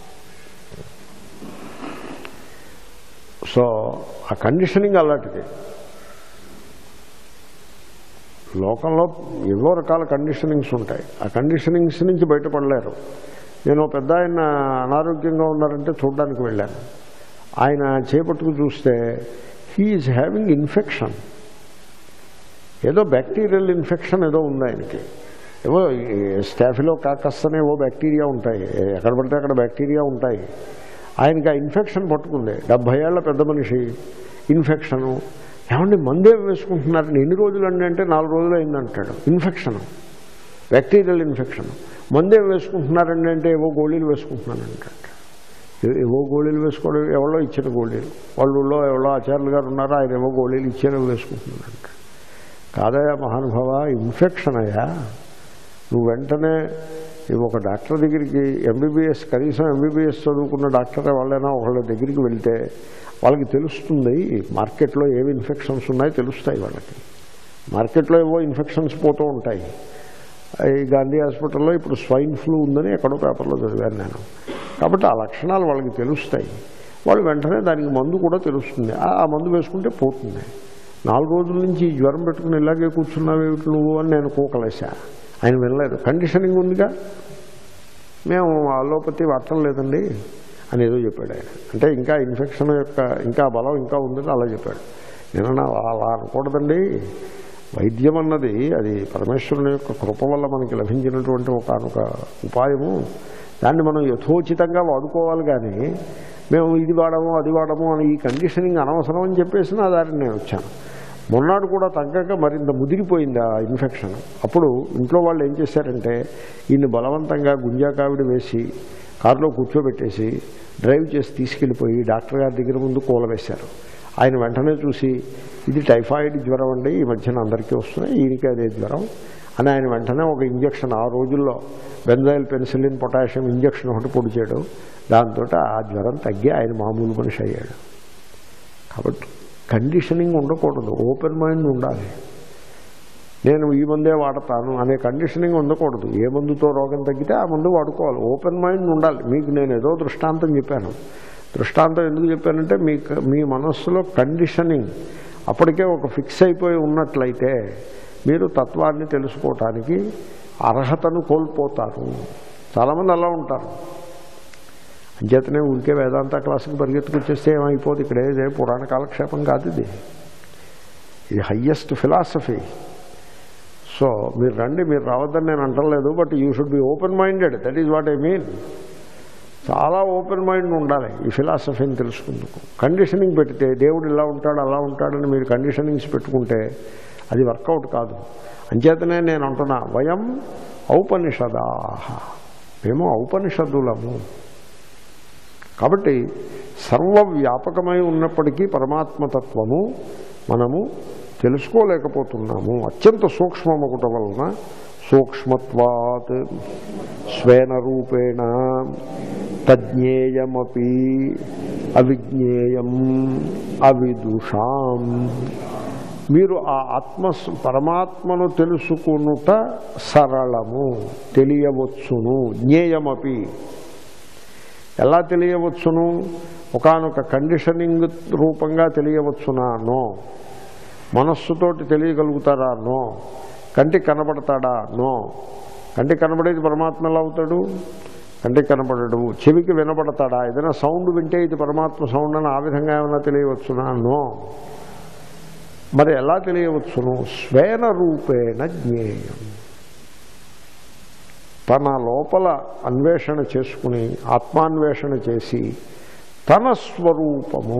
Speaker 1: so ఆ కండిషనింగ్ అలాంటిది లోకంలో ఏవో రకాల కండిషనింగ్స్ ఉంటాయి ఆ కండిషనింగ్స్ నుంచి బయటపడలేరు నేను ఓ పెద్ద ఆయన అనారోగ్యంగా ఉన్నారంటే చూడడానికి వెళ్ళాను ఆయన చేపట్టుకు చూస్తే హీ ఈజ్ హ్యావింగ్ ఇన్ఫెక్షన్ ఏదో బ్యాక్టీరియల్ ఇన్ఫెక్షన్ ఏదో ఉంది ఆయనకి ఏవో స్టాఫిలో కాకస్ అనే ఏవో బ్యాక్టీరియా ఉంటాయి ఎక్కడ పడితే అక్కడ బ్యాక్టీరియా ఉంటాయి ఆయనకి ఆ ఇన్ఫెక్షన్ పట్టుకుంది డెబ్భై ఏళ్ల పెద్ద మనిషి ఇన్ఫెక్షను ఏమండి మందేం వేసుకుంటున్నారండి ఎన్ని రోజులు అండి అంటే నాలుగు రోజులు అయిందంటాడు ఇన్ఫెక్షన్ బ్యాక్టీరియల్ ఇన్ఫెక్షన్ మందేం వేసుకుంటున్నారండి అంటే ఏవో గోళీలు వేసుకుంటున్నానంటాడు ఏ- ఏవో గోళీలు వేసుకోవడం ఎవరో ఇచ్చిన గోళీలు వాళ్ళలో ఎవరో ఆచార్యులు గారు ఉన్నారో ఆయన ఏవో గోళీలు ఇచ్చారో వేసుకుంటున్నారంట కాదయా మహానుభావ ఇన్ఫెక్షన్ అయ్యా నువ్వు వెంటనే నువ్వు ఒక డాక్టర్ దగ్గరికి ఎంబీబీఎస్ కనీసం ఎంబీబీఎస్ చదువుకున్న డాక్టర్ వాళ్ళైనా ఒకళ్ళ దగ్గరికి వెళ్తే వాళ్ళకి తెలుస్తుంది మార్కెట్లో ఏవి ఇన్ఫెక్షన్స్ ఉన్నాయో తెలుస్తాయి వాళ్ళకి మార్కెట్లో ఏవో ఇన్ఫెక్షన్స్ పోతూ ఉంటాయి ఈ గాంధీ హాస్పిటల్లో ఇప్పుడు స్వైన్ ఫ్లూ ఉందని ఎక్కడో పేపర్లో చదివాను నేను కాబట్టి ఆ లక్షణాలు వాళ్ళకి తెలుస్తాయి వాళ్ళు వెంటనే దానికి మందు కూడా తెలుస్తుంది ఆ ఆ మందు వేసుకుంటే పోతుంది నాలుగు రోజుల నుంచి ఈ జ్వరం పెట్టుకుని ఇలాగే కూర్చున్నావేమిటి నువ్వు అని నేను కూకలేసా ఆయన వినలేదు కండిషనింగ్ ఉందిగా మేము అలోపతి వాడటం లేదండి అని ఏదో చెప్పాడు ఆయన అంటే ఇంకా ఇన్ఫెక్షన్ యొక్క ఇంకా బలం ఇంకా ఉందని అలా చెప్పాడు నేను అన్నా, అలా అనకూడదండి వైద్యం అన్నది అది పరమేశ్వరుని యొక్క కృప వల్ల మనకి లభించినటువంటి ఒక ఒక ఉపాయము దాన్ని మనం యథోచితంగా వాడుకోవాలి కానీ మేము ఇది వాడము అది వాడము అని ఈ కండిషనింగ్ అనవసరం అని చెప్పేసి నా దారిని నేను వచ్చాను మొన్నాడు కూడా తగ్గక మరింత ముదిరిపోయింది ఆ ఇన్ఫెక్షన్ అప్పుడు ఇంట్లో వాళ్ళు ఏం చేశారంటే ఈయన్ని బలవంతంగా గుంజాకావిడి వేసి కారులో కూర్చోబెట్టేసి డ్రైవ్ చేసి తీసుకెళ్ళిపోయి డాక్టర్ గారి దగ్గర ముందు కూలవేశారు ఆయన వెంటనే చూసి ఇది టైఫాయిడ్ జ్వరం అండి ఈ మధ్యన అందరికీ వస్తున్నాయి ఈయనకి అదే జ్వరం అని ఆయన వెంటనే ఒక ఇంజక్షన్ ఆ రోజుల్లో బెంజాయిల్ పెన్సిలిన్ పొటాషియం ఇంజక్షన్ ఒకటి పొడి చేయడం దాంతో ఆ జ్వరం తగ్గి ఆయన మామూలు మనిషి అయ్యాడు కాబట్టి కండిషనింగ్ ఉండకూడదు ఓపెన్ మైండ్ ఉండాలి నేను ఈ మందే వాడతాను అనే కండిషనింగ్ ఉండకూడదు ఏ మందుతో రోగం తగ్గితే ఆ మందు వాడుకోవాలి ఓపెన్ మైండ్ ఉండాలి మీకు నేను ఏదో దృష్టాంతం చెప్పాను దృష్టాంతం ఎందుకు చెప్పానంటే మీ మీ మనస్సులో కండిషనింగ్ అప్పటికే ఒక ఫిక్స్ అయిపోయి ఉన్నట్లయితే మీరు తత్వాన్ని తెలుసుకోవటానికి అర్హతను కోల్పోతారు చాలామంది అలా ఉంటారు అంచేతనే ఊరికే వేదాంత క్లాసుకి పరిగెత్తుకొచ్చేస్తే ఏమైపోదు ఇక్కడ ఏదే పురాణ కాలక్షేపం కాదు ఇది ఇది హయ్యెస్ట్ ఫిలాసఫీ సో మీరు రండి మీరు రావద్దని నేను అంటలేదు but you should be open minded that is what I mean చాలా ఓపెన్ మైండ్ ఉండాలి ఈ ఫిలాసఫీని తెలుసుకుందుకు కండిషనింగ్ పెడితే దేవుడు ఇలా ఉంటాడు అలా ఉంటాడని మీరు కండిషనింగ్స్ పెట్టుకుంటే అది వర్కౌట్ కాదు అంచేతనే నేను అంటున్నా వయం ఔపనిషదా మేము ఔపనిషదులము కాబట్టి సర్వవ్యాపకమై ఉన్నప్పటికీ పరమాత్మతత్వము మనము తెలుసుకోలేకపోతున్నాము అత్యంత సూక్ష్మమొకట వలన సూక్ష్మత్వాత్ స్వేన రూపేణ తజ్ఞేయమపి అవిజ్ఞేయం అవిదుషాం మీరు ఆ ఆత్మ పరమాత్మను తెలుసుకునుట సరళము తెలియవచ్చును జ్ఞేయమపి ఎలా తెలియవచ్చును ఒకనొక కండిషనింగ్ రూపంగా తెలియవచ్చునా నో మనస్సుతోటి తెలియగలుగుతారా నో కంటికి కనబడతాడా నో కంటికి కనబడేది పరమాత్మ ఎలా అవుతాడు కంటికి కనబడడు చెవికి వినబడతాడా ఏదైనా సౌండ్ వింటే ఇది పరమాత్మ సౌండ్ అని ఆ విధంగా ఏమైనా తెలియవచ్చునా నో మరి ఎలా తెలియవచ్చును స్వేన రూపేణ జ్ఞేయం తన లోపల అన్వేషణ చేసుకుని ఆత్మాన్వేషణ చేసి తన స్వరూపము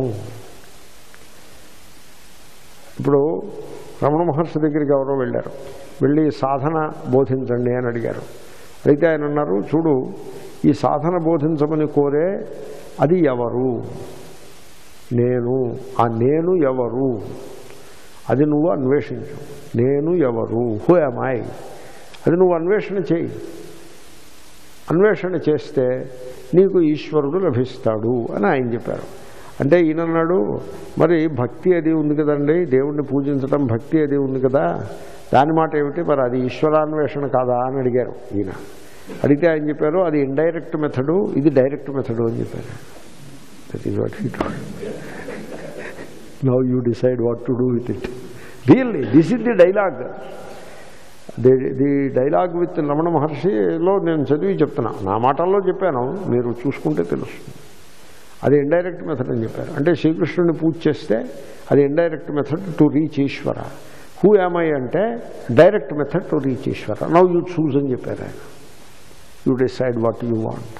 Speaker 1: ఇప్పుడు రమణ మహర్షి దగ్గరికి ఎవరో వెళ్ళారు వెళ్ళి సాధన బోధించండి అని అడిగారు అయితే ఆయన అన్నారు చూడు ఈ సాధన బోధించమని కోరే అది ఎవరు నేను ఆ నేను ఎవరు అది నువ్వు అన్వేషించు నేను ఎవరు హూ అమాయ్ అది నువ్వు అన్వేషణ చేయి అన్వేషణ చేస్తే నీకు ఈశ్వరుడు లభిస్తాడు అని ఆయన చెప్పారు అంటే ఈయనన్నాడు మరి భక్తి అది ఉంది కదండి దేవుణ్ణి పూజించడం భక్తి అది ఉంది కదా దాని మాట ఏమిటి మరి అది ఈశ్వరాన్వేషణ కాదా అని అడిగారు ఈయన అడిగితే ఆయన చెప్పారు అది ఇండైరెక్ట్ మెథడు ఇది డైరెక్ట్ మెథడు అని చెప్పారు that is what he now you decide what to do with it really this is the dialogue the the dialogue with Ramana మహర్షిలో నేను చదివి చెప్తున్నా నా మాటల్లో చెప్పాను మీరు చూసుకుంటే తెలుస్తుంది అది ఇండైరెక్ట్ మెథడ్ అని చెప్పారు అంటే శ్రీకృష్ణుని పూజ చేస్తే అది indirect method to reach Ishwara హూ ఏమై అంటే direct method to reach Ishwara now you choose అని చెప్పారు ఆయన you decide what you want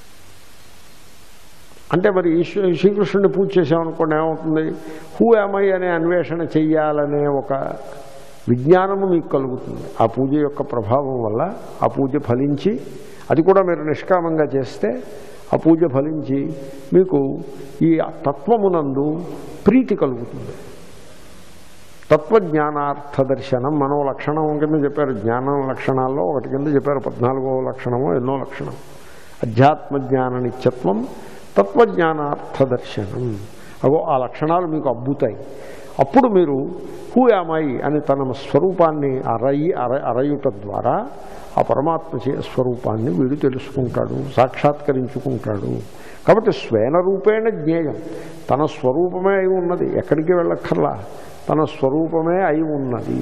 Speaker 1: అంటే మరి ఈశ్వ శ్రీకృష్ణుని పూజ చేసామనుకోండి ఏమవుతుంది హూ ఏమై అనే అన్వేషణ చెయ్యాలనే ఒక విజ్ఞానము మీకు కలుగుతుంది ఆ పూజ యొక్క ప్రభావం వల్ల ఆ పూజ ఫలించి అది కూడా మీరు నిష్కామంగా చేస్తే ఆ పూజ ఫలించి మీకు ఈ తత్వమునందు ప్రీతి కలుగుతుంది తత్వజ్ఞానార్థ దర్శనం మనో లక్షణం కింద చెప్పారు జ్ఞానం లక్షణాల్లో ఒకటి కింద చెప్పారు పద్నాలుగో లక్షణమో ఎన్నో లక్షణం అధ్యాత్మ జ్ఞాన నిత్యత్వం తత్వజ్ఞానార్థ దర్శనం అగో ఆ లక్షణాలు మీకు అబ్బుతాయి అప్పుడు మీరు హూ యామై అని తన స్వరూపాన్ని అరయి అర అరయుట ద్వారా ఆ పరమాత్మ చే స్వరూపాన్ని వీడు తెలుసుకుంటాడు సాక్షాత్కరించుకుంటాడు కాబట్టి స్వేన రూపేణ జ్ఞేయం తన స్వరూపమే అయి ఉన్నది ఎక్కడికి వెళ్ళక్కర్లా తన స్వరూపమే అయి ఉన్నది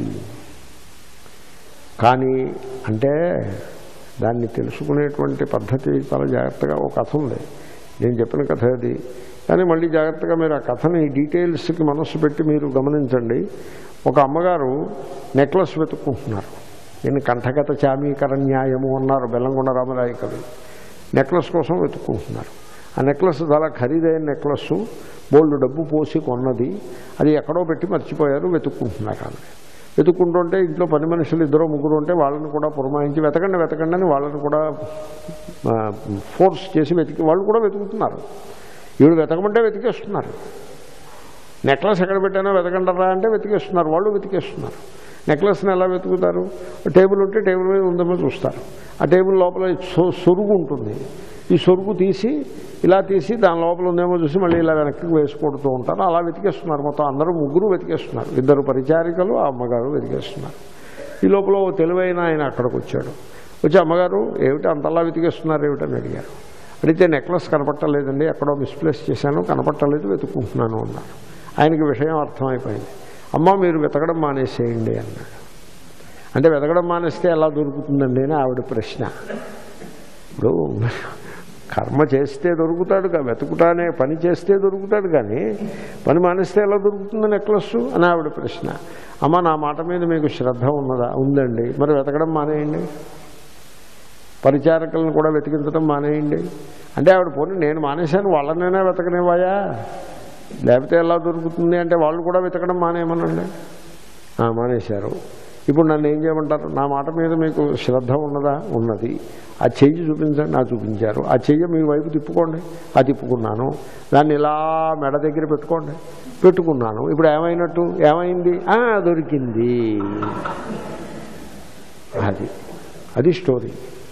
Speaker 1: కానీ అంటే దాన్ని తెలుసుకునేటువంటి పద్ధతి చాలా జాగ్రత్తగా ఒక కథ ఉంది నేను చెప్పిన కథ అది కానీ మళ్ళీ జాగ్రత్తగా మీరు ఆ కథని డీటెయిల్స్కి మనస్సు పెట్టి మీరు గమనించండి ఒక అమ్మగారు నెక్లెస్ వెతుక్కుంటున్నారు దీన్ని కంఠగత చామీకరణ్యాయము అన్నారు బెల్లంకొండ రామరాయ కవి నెక్లెస్ కోసం వెతుక్కుంటున్నారు ఆ నెక్లెస్ చాలా ఖరీదైన నెక్లెస్ బోల్డ్ డబ్బు పోసి కొన్నది అది ఎక్కడో పెట్టి మర్చిపోయారు వెతుక్కుంటున్నారు ఆమె వెతుక్కుంటుంటే ఇంట్లో పని మనుషులు ఇద్దరు ముగ్గురు ఉంటే వాళ్ళని కూడా పురమాయించి వెతకండి వెతకండి అని వాళ్ళని కూడా ఫోర్స్ చేసి వెతికి వాళ్ళు కూడా వెతుకుతున్నారు ఈవిడ వెతకమంటే వెతికేస్తున్నారు నెక్లెస్ ఎక్కడ పెట్టానో వెతకంటారా అంటే వెతికేస్తున్నారు వాళ్ళు వెతికేస్తున్నారు నెక్లెస్ని ఎలా వెతుకుతారు టేబుల్ ఉంటే టేబుల్ మీద ఉందేమో చూస్తారు ఆ టేబుల్ లోపల సొ- సొరుగు ఉంటుంది ఈ సొరుగు తీసి ఇలా తీసి దాని లోపల ఉందేమో చూసి మళ్ళీ ఇలా వెనక్కి వేసి కొడుతూ ఉంటారు అలా వెతికేస్తున్నారు మొత్తం అందరూ ముగ్గురు వెతికేస్తున్నారు ఇద్దరు పరిచారికలు ఆ అమ్మగారు వెతికేస్తున్నారు ఈ లోపల ఓ తెలివైన ఆయన అక్కడికి వచ్చాడు వచ్చి అమ్మగారు ఏమిటి అంతలా వెతికేస్తున్నారు ఏమిటని అడిగారు అడిగితే నెక్లెస్ కనపట్టలేదండి ఎక్కడో మిస్ప్లేస్ చేశాను కనపట్టలేదు వెతుక్కుంటున్నాను అన్నారు ఆయనకి విషయం అర్థమైపోయింది అమ్మ మీరు వెతకడం మానేసేయండి అన్నాడు అంటే వెతకడం మానేస్తే ఎలా దొరుకుతుందండి అని ఆవిడ ప్రశ్న ఇప్పుడు కర్మ చేస్తే దొరుకుతాడు కా వెతుకుతానే పని చేస్తే దొరుకుతాడు కానీ పని మానేస్తే ఎలా దొరుకుతుంది నెక్లెస్ అని ఆవిడ ప్రశ్న అమ్మ నా మాట మీద మీకు శ్రద్ధ ఉన్నదా ఉందండి మరి వెతకడం మానేయండి పరిచారకులను కూడా వెతికించడం మానేయండి అంటే ఆవిడ పోనీ నేను మానేశాను వాళ్ళనైనా వెతకనివ్వాయా లేకపోతే ఎలా దొరుకుతుంది అంటే వాళ్ళు కూడా వెతకడం మానేయమనండి ఆ, మానేశారు ఇప్పుడు నన్ను ఏం చేయమంటారు నా మాట మీద మీకు శ్రద్ధ ఉన్నదా ఉన్నది ఆ చెయ్యి చూపించండి నా చూపించారు ఆ చెయ్యి మీ వైపు తిప్పుకోండి ఆ తిప్పుకున్నాను దాన్ని ఇలా మెడ దగ్గర పెట్టుకోండి పెట్టుకున్నాను ఇప్పుడు ఏమైనట్టు ఏమైంది ఆ, దొరికింది అది అది స్టోరీ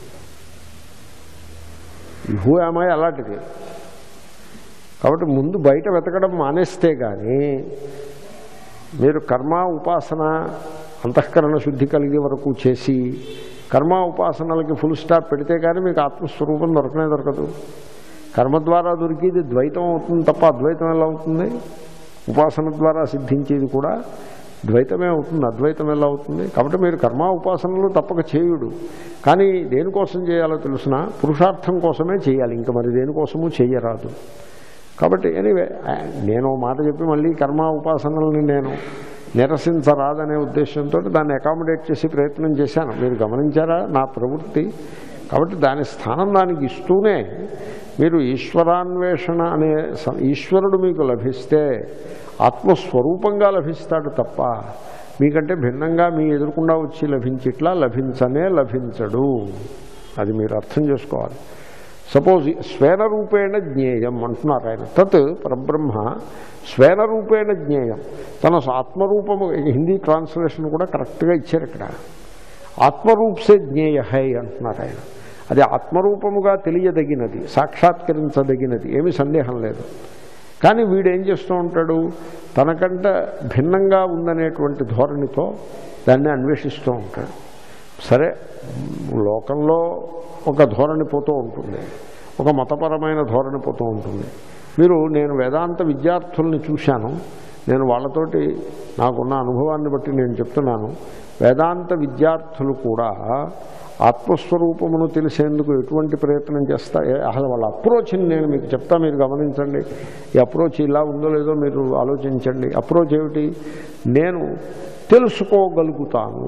Speaker 1: హూ ఏమై అలాంటిది కాబట్టి ముందు బయట వెతకడం మానేస్తే కానీ మీరు కర్మ ఉపాసన అంతఃకరణ శుద్ధి కలిగే వరకు చేసి కర్మ ఉపాసనలకి ఫుల్ స్టాప్ పెడితే కానీ మీకు ఆత్మస్వరూపం దొరకనే దొరకదు కర్మ ద్వారా దొరికేది ద్వైతం అవుతుంది తప్ప అద్వైతం ఎలా అవుతుంది ఉపాసన ద్వారా సిద్ధించేది కూడా ద్వైతమే అవుతుంది అద్వైతం ఎలా అవుతుంది కాబట్టి మీరు కర్మ ఉపాసనలు తప్పక చేయుడు కానీ దేనికోసం చేయాలో తెలుసిన పురుషార్థం కోసమే చేయాలి ఇంకా మరి దేనికోసము చేయరాదు కాబట్టి ఎనీవే నేను ఓ మాట చెప్పి మళ్ళీ కర్మ ఉపాసనల్ని నేను నిరసించరాదనే ఉద్దేశంతో దాన్ని అకామిడేట్ చేసి ప్రయత్నం చేశాను మీరు గమనించారా నా ప్రవృత్తి కాబట్టి దాని స్థానం దానికి ఇస్తూనే మీరు ఈశ్వరాన్వేషణ అనే స- ఈశ్వరుడు మీకు లభిస్తే ఆత్మస్వరూపంగా లభిస్తాడు తప్ప మీకంటే భిన్నంగా మీ ఎదురుకుండా వచ్చి లభించిట్లా లభించనే లభించడు అది మీరు అర్థం చేసుకోవాలి సపోజ్ స్వేన రూపేణ జ్ఞేయం అంటున్నారు ఆయన తత్ పరబ్రహ్మ స్వేన రూపేణ జ్ఞేయం తన ఆత్మరూపము హిందీ ట్రాన్స్లేషన్ కూడా కరెక్ట్గా ఇచ్చారు ఇక్కడ ఆత్మరూప్సే జ్ఞేయ హై అంటున్నారు ఆయన అది ఆత్మరూపముగా తెలియదగినది సాక్షాత్కరించదగినది ఏమీ సందేహం లేదు కానీ వీడు ఏం చేస్తూ ఉంటాడు తనకంట భిన్నంగా ఉందనేటువంటి ధోరణితో దాన్ని అన్వేషిస్తూ ఉంటాడు సరే లోకంలో ఒక ధోరణి పోతూ ఉంటుంది ఒక మతపరమైన ధోరణి పోతూ ఉంటుంది మీరు నేను వేదాంత విద్యార్థుల్ని చూశాను నేను వాళ్ళతోటి నాకున్న అనుభవాన్ని బట్టి నేను చెప్తున్నాను వేదాంత విద్యార్థులు కూడా ఆత్మస్వరూపమును తెలిసేందుకు ఎటువంటి ప్రయత్నం చేస్తా ఏ- అసలు వాళ్ళ అప్రోచ్ని నేను మీకు చెప్తా మీరు గమనించండి ఈ అప్రోచ్ ఇలా ఉందో లేదో మీరు ఆలోచించండి అప్రోచ్ ఏమిటి నేను తెలుసుకోగలుగుతాను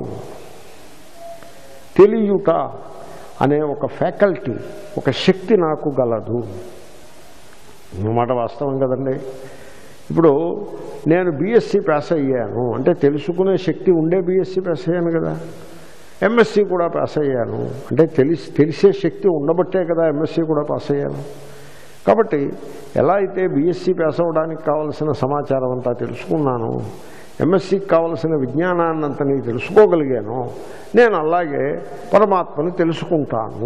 Speaker 1: తెలియుట అనే ఒక ఫ్యాకల్టీ ఒక శక్తి నాకు గలదు మాట వాస్తవం కదండి ఇప్పుడు నేను బీఎస్సీ పాస్ అయ్యాను అంటే తెలుసుకునే శక్తి ఉండే బీఎస్సీ పాస్ అయ్యాను కదా ఎంఎస్సీ కూడా పాస్ అయ్యాను అంటే తెలిసి తెలిసే శక్తి ఉండబట్టే కదా ఎంఎస్సీ కూడా పాస్ అయ్యాను కాబట్టి ఎలా అయితే బీఎస్సీ పాస్ అవ్వడానికి కావలసిన సమాచారం అంతా తెలుసుకున్నాను ఎంఎస్సికి కావలసిన విజ్ఞానాన్నంతని తెలుసుకోగలిగాను నేను అలాగే పరమాత్మని తెలుసుకుంటాను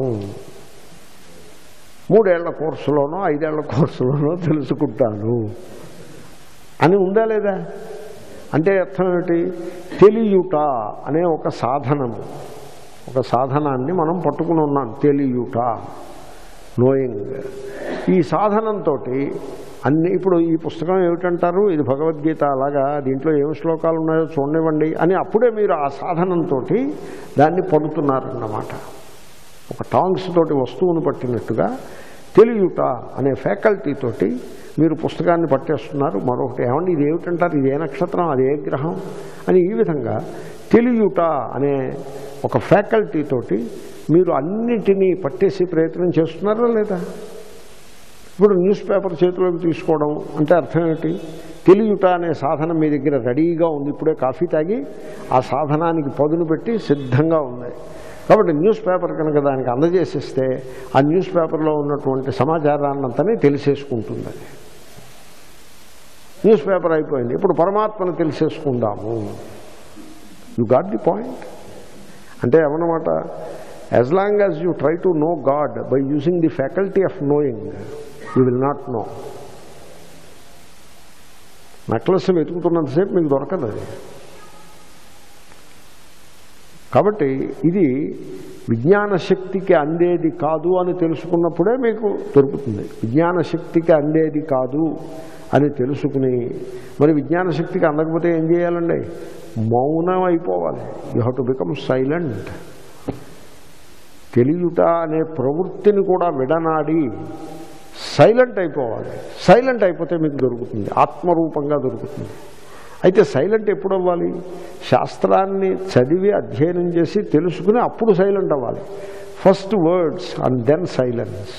Speaker 1: మూడేళ్ల కోర్సులోనో ఐదేళ్ల కోర్సులోనో తెలుసుకుంటాను అని ఉందా లేదా అంటే అర్థం ఏమిటి తెలియుట అనే ఒక సాధనము ఒక సాధనాన్ని మనం పట్టుకుని ఉన్నాం తెలియుట నోయింగ్ ఈ సాధనంతో అన్ని ఇప్పుడు ఈ పుస్తకం ఏమిటంటారు ఇది భగవద్గీత అలాగా దీంట్లో ఏం శ్లోకాలు ఉన్నాయో చూడనివ్వండి అని అప్పుడే మీరు ఆ సాధనంతో దాన్ని పడుతున్నారన్నమాట ఒక టాంగ్స్ తోటి వస్తువును పట్టినట్టుగా తెలియుట అనే ఫ్యాకల్టీ తోటి మీరు పుస్తకాన్ని పట్టేస్తున్నారు మరొకటి ఏమండి ఇది ఏమిటంటారు ఇది ఏ నక్షత్రం అది ఏ గ్రహం అని ఈ విధంగా తెలియుట అనే ఒక ఫ్యాకల్టీ తోటి మీరు అన్నిటినీ పట్టేసి ప్రయత్నం చేస్తున్నారా లేదా ఇప్పుడు న్యూస్ పేపర్ చేతిలోకి తీసుకోవడం అంటే అర్థం ఏంటి తెలియుట అనే సాధనం మీ దగ్గర రెడీగా ఉంది ఇప్పుడే కాఫీ తాగి ఆ సాధనానికి పదును పెట్టి సిద్ధంగా ఉంది కాబట్టి న్యూస్ పేపర్ కనుక దానికి అందజేసిస్తే ఆ న్యూస్ పేపర్లో ఉన్నటువంటి సమాచారాన్నంతనే తెలిసేసుకుంటుంది అది న్యూస్ పేపర్ అయిపోయింది ఇప్పుడు పరమాత్మను తెలిసేసుకుందాము యు గాట్ ది పాయింట్ అంటే ఏమన్నమాట as long as you try to know God by using the faculty of knowing you will not know necklace వెతుకుతున్నంతసేపు మీకు దొరకదు అది కాబట్టి ఇది విజ్ఞాన శక్తికి అందేది కాదు అని తెలుసుకున్నప్పుడే మీకు దొరుకుతుంది విజ్ఞాన శక్తికి అందేది కాదు అని తెలుసుకుని మరి విజ్ఞాన శక్తికి అందకపోతే ఏం చేయాలండి మౌనం అయిపోవాలి you have to become silent తెలియట అనే ప్రవృత్తిని కూడా విడనాడి సైలెంట్ అయిపోవాలి సైలెంట్ అయిపోతే మీకు దొరుకుతుంది ఆత్మరూపంగా దొరుకుతుంది అయితే సైలెంట్ ఎప్పుడు అవ్వాలి శాస్త్రాన్ని చదివి అధ్యయనం చేసి తెలుసుకుని అప్పుడు సైలెంట్ అవ్వాలి first words and then silence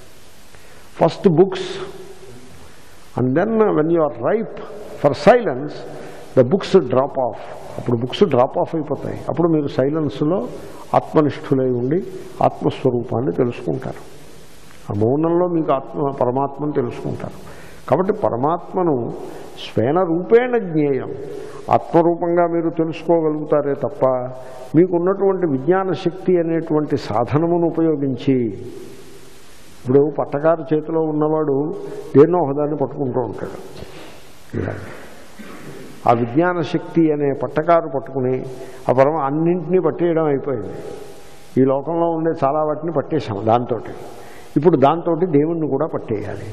Speaker 1: first books and then when you are ripe for silence the books drop off అప్పుడు బుక్స్ డ్రాప్ ఆఫ్ అయిపోతాయి అప్పుడు మీరు సైలెన్స్లో ఆత్మనిష్ఠులై ఉండి ఆత్మస్వరూపాన్ని తెలుసుకుంటారు ఆ మౌనంలో మీకు ఆత్మ పరమాత్మను తెలుసుకుంటారు కాబట్టి పరమాత్మను స్వేన రూపేణ జ్ఞేయం ఆత్మరూపంగా మీరు తెలుసుకోగలుగుతారే తప్ప మీకున్నటువంటి విజ్ఞాన శక్తి అనేటువంటి సాధనమును ఉపయోగించి ఇప్పుడు పట్టకారు చేతిలో ఉన్నవాడు దేన్నో ఒకదాన్ని పట్టుకుంటూ ఉంటాడు ఇలా. ఆ విజ్ఞాన శక్తి అనే పట్టకారు పట్టుకుని ఆ పరమ అన్నింటినీ పట్టేయడం అయిపోయింది ఈ లోకంలో ఉండే చాలా వాటిని పట్టేశాం దాంతో ఇప్పుడు దాంతో దేవుణ్ణి కూడా పట్టేయాలి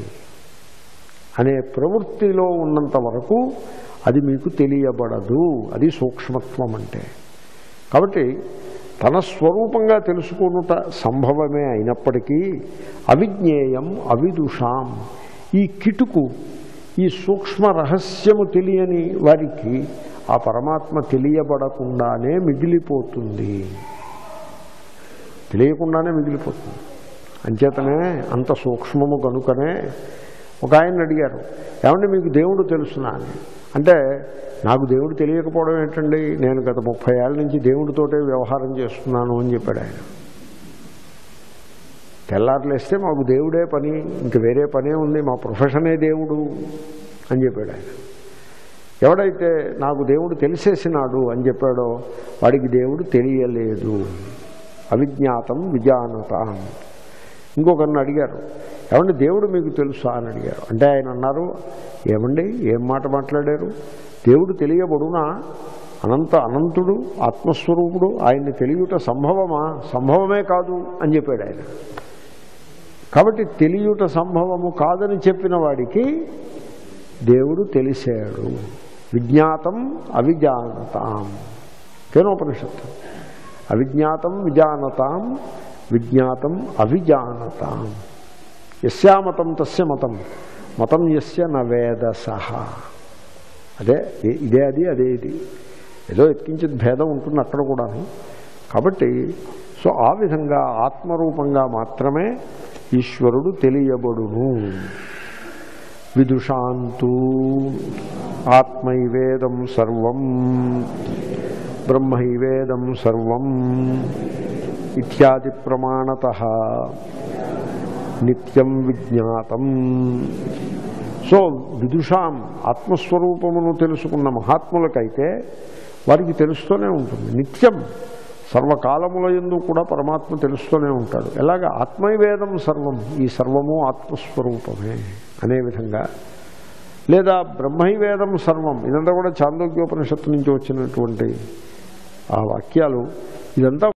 Speaker 1: అనే ప్రవృత్తిలో ఉన్నంత వరకు అది మీకు తెలియబడదు అది సూక్ష్మత్వం అంటే కాబట్టి తన స్వరూపంగా తెలుసుకునుట సంభవమే అయినప్పటికీ అవిజ్ఞేయం అవిదుషాం ఈ కిటుకు ఈ సూక్ష్మ రహస్యము తెలియని వారికి ఆ పరమాత్మ తెలియబడకుండానే మిగిలిపోతుంది తెలియకుండానే మిగిలిపోతుంది అంచేతనే అంత సూక్ష్మము కనుకనే ఒక ఆయన అడిగారు ఏమంటే మీకు దేవుడు తెలుసునా అని అంటే నాకు దేవుడు తెలియకపోవడం ఏంటండి నేను గత ముప్పై ఏళ్ళ నుంచి దేవుడితోటే వ్యవహారం చేస్తున్నాను అని చెప్పాడు ఆయన తెల్లారులేస్తే మాకు దేవుడే పని ఇంక వేరే పనే ఉంది మా ప్రొఫెషనే దేవుడు అని చెప్పాడు ఆయన ఎవడైతే నాకు దేవుడు తెలిసేసినాడు అని చెప్పాడో వాడికి దేవుడు తెలియలేదు అవిజ్ఞాతం విజానతాం ఇంకొకరిని అడిగారు ఏమండి దేవుడు మీకు తెలుసా అని అడిగారు అంటే ఆయన అన్నారు ఏమండి ఏం మాట మాట్లాడారు దేవుడు తెలియబడునా అనంత అనంతుడు ఆత్మస్వరూపుడు ఆయన్ని తెలియట సంభవమా సంభవమే కాదు అని చెప్పాడు ఆయన కాబట్టి తెలియట సంభవము కాదని చెప్పిన వాడికి దేవుడు తెలిసాడు విజ్ఞాతం అవిజానతాం కేనోపనిషత్తు అవిజ్ఞాతం విజానతాం విజ్ఞాతం అవిజానతాం యస్యామతం తస్య మతం మతం యస్య నవేద సహా అదే ఇ- ఇదే అది అదే ఇది ఏదో ఎత్కించిత్ భేదం ఉంటుంది అక్కడ కూడాను కాబట్టి సో ఆ విధంగా ఆత్మరూపంగా మాత్రమే ఈశ్వరుడు తెలియబడును విదుషాంతు ఆత్మైవేదం సర్వం బ్రహ్మైవేదం సర్వం ఇత్యాది ప్రమాణత నిత్యం విజ్ఞాతం సో విదుషాం ఆత్మస్వరూపమును తెలుసుకున్న మహాత్ములకైతే వారికి తెలుస్తూనే ఉంటుంది నిత్యం సర్వకాలముల ఎందు కూడా పరమాత్మ తెలుస్తూనే ఉంటాడు ఎలాగ ఆత్మైవేదం సర్వం ఈ సర్వము ఆత్మస్వరూపమే అనే విధంగా లేదా బ్రహ్మైవేదం సర్వం ఇదంతా కూడా చాందోగ్యోపనిషత్తు నుంచి వచ్చినటువంటి ఆ వాక్యాలు ఇదంతా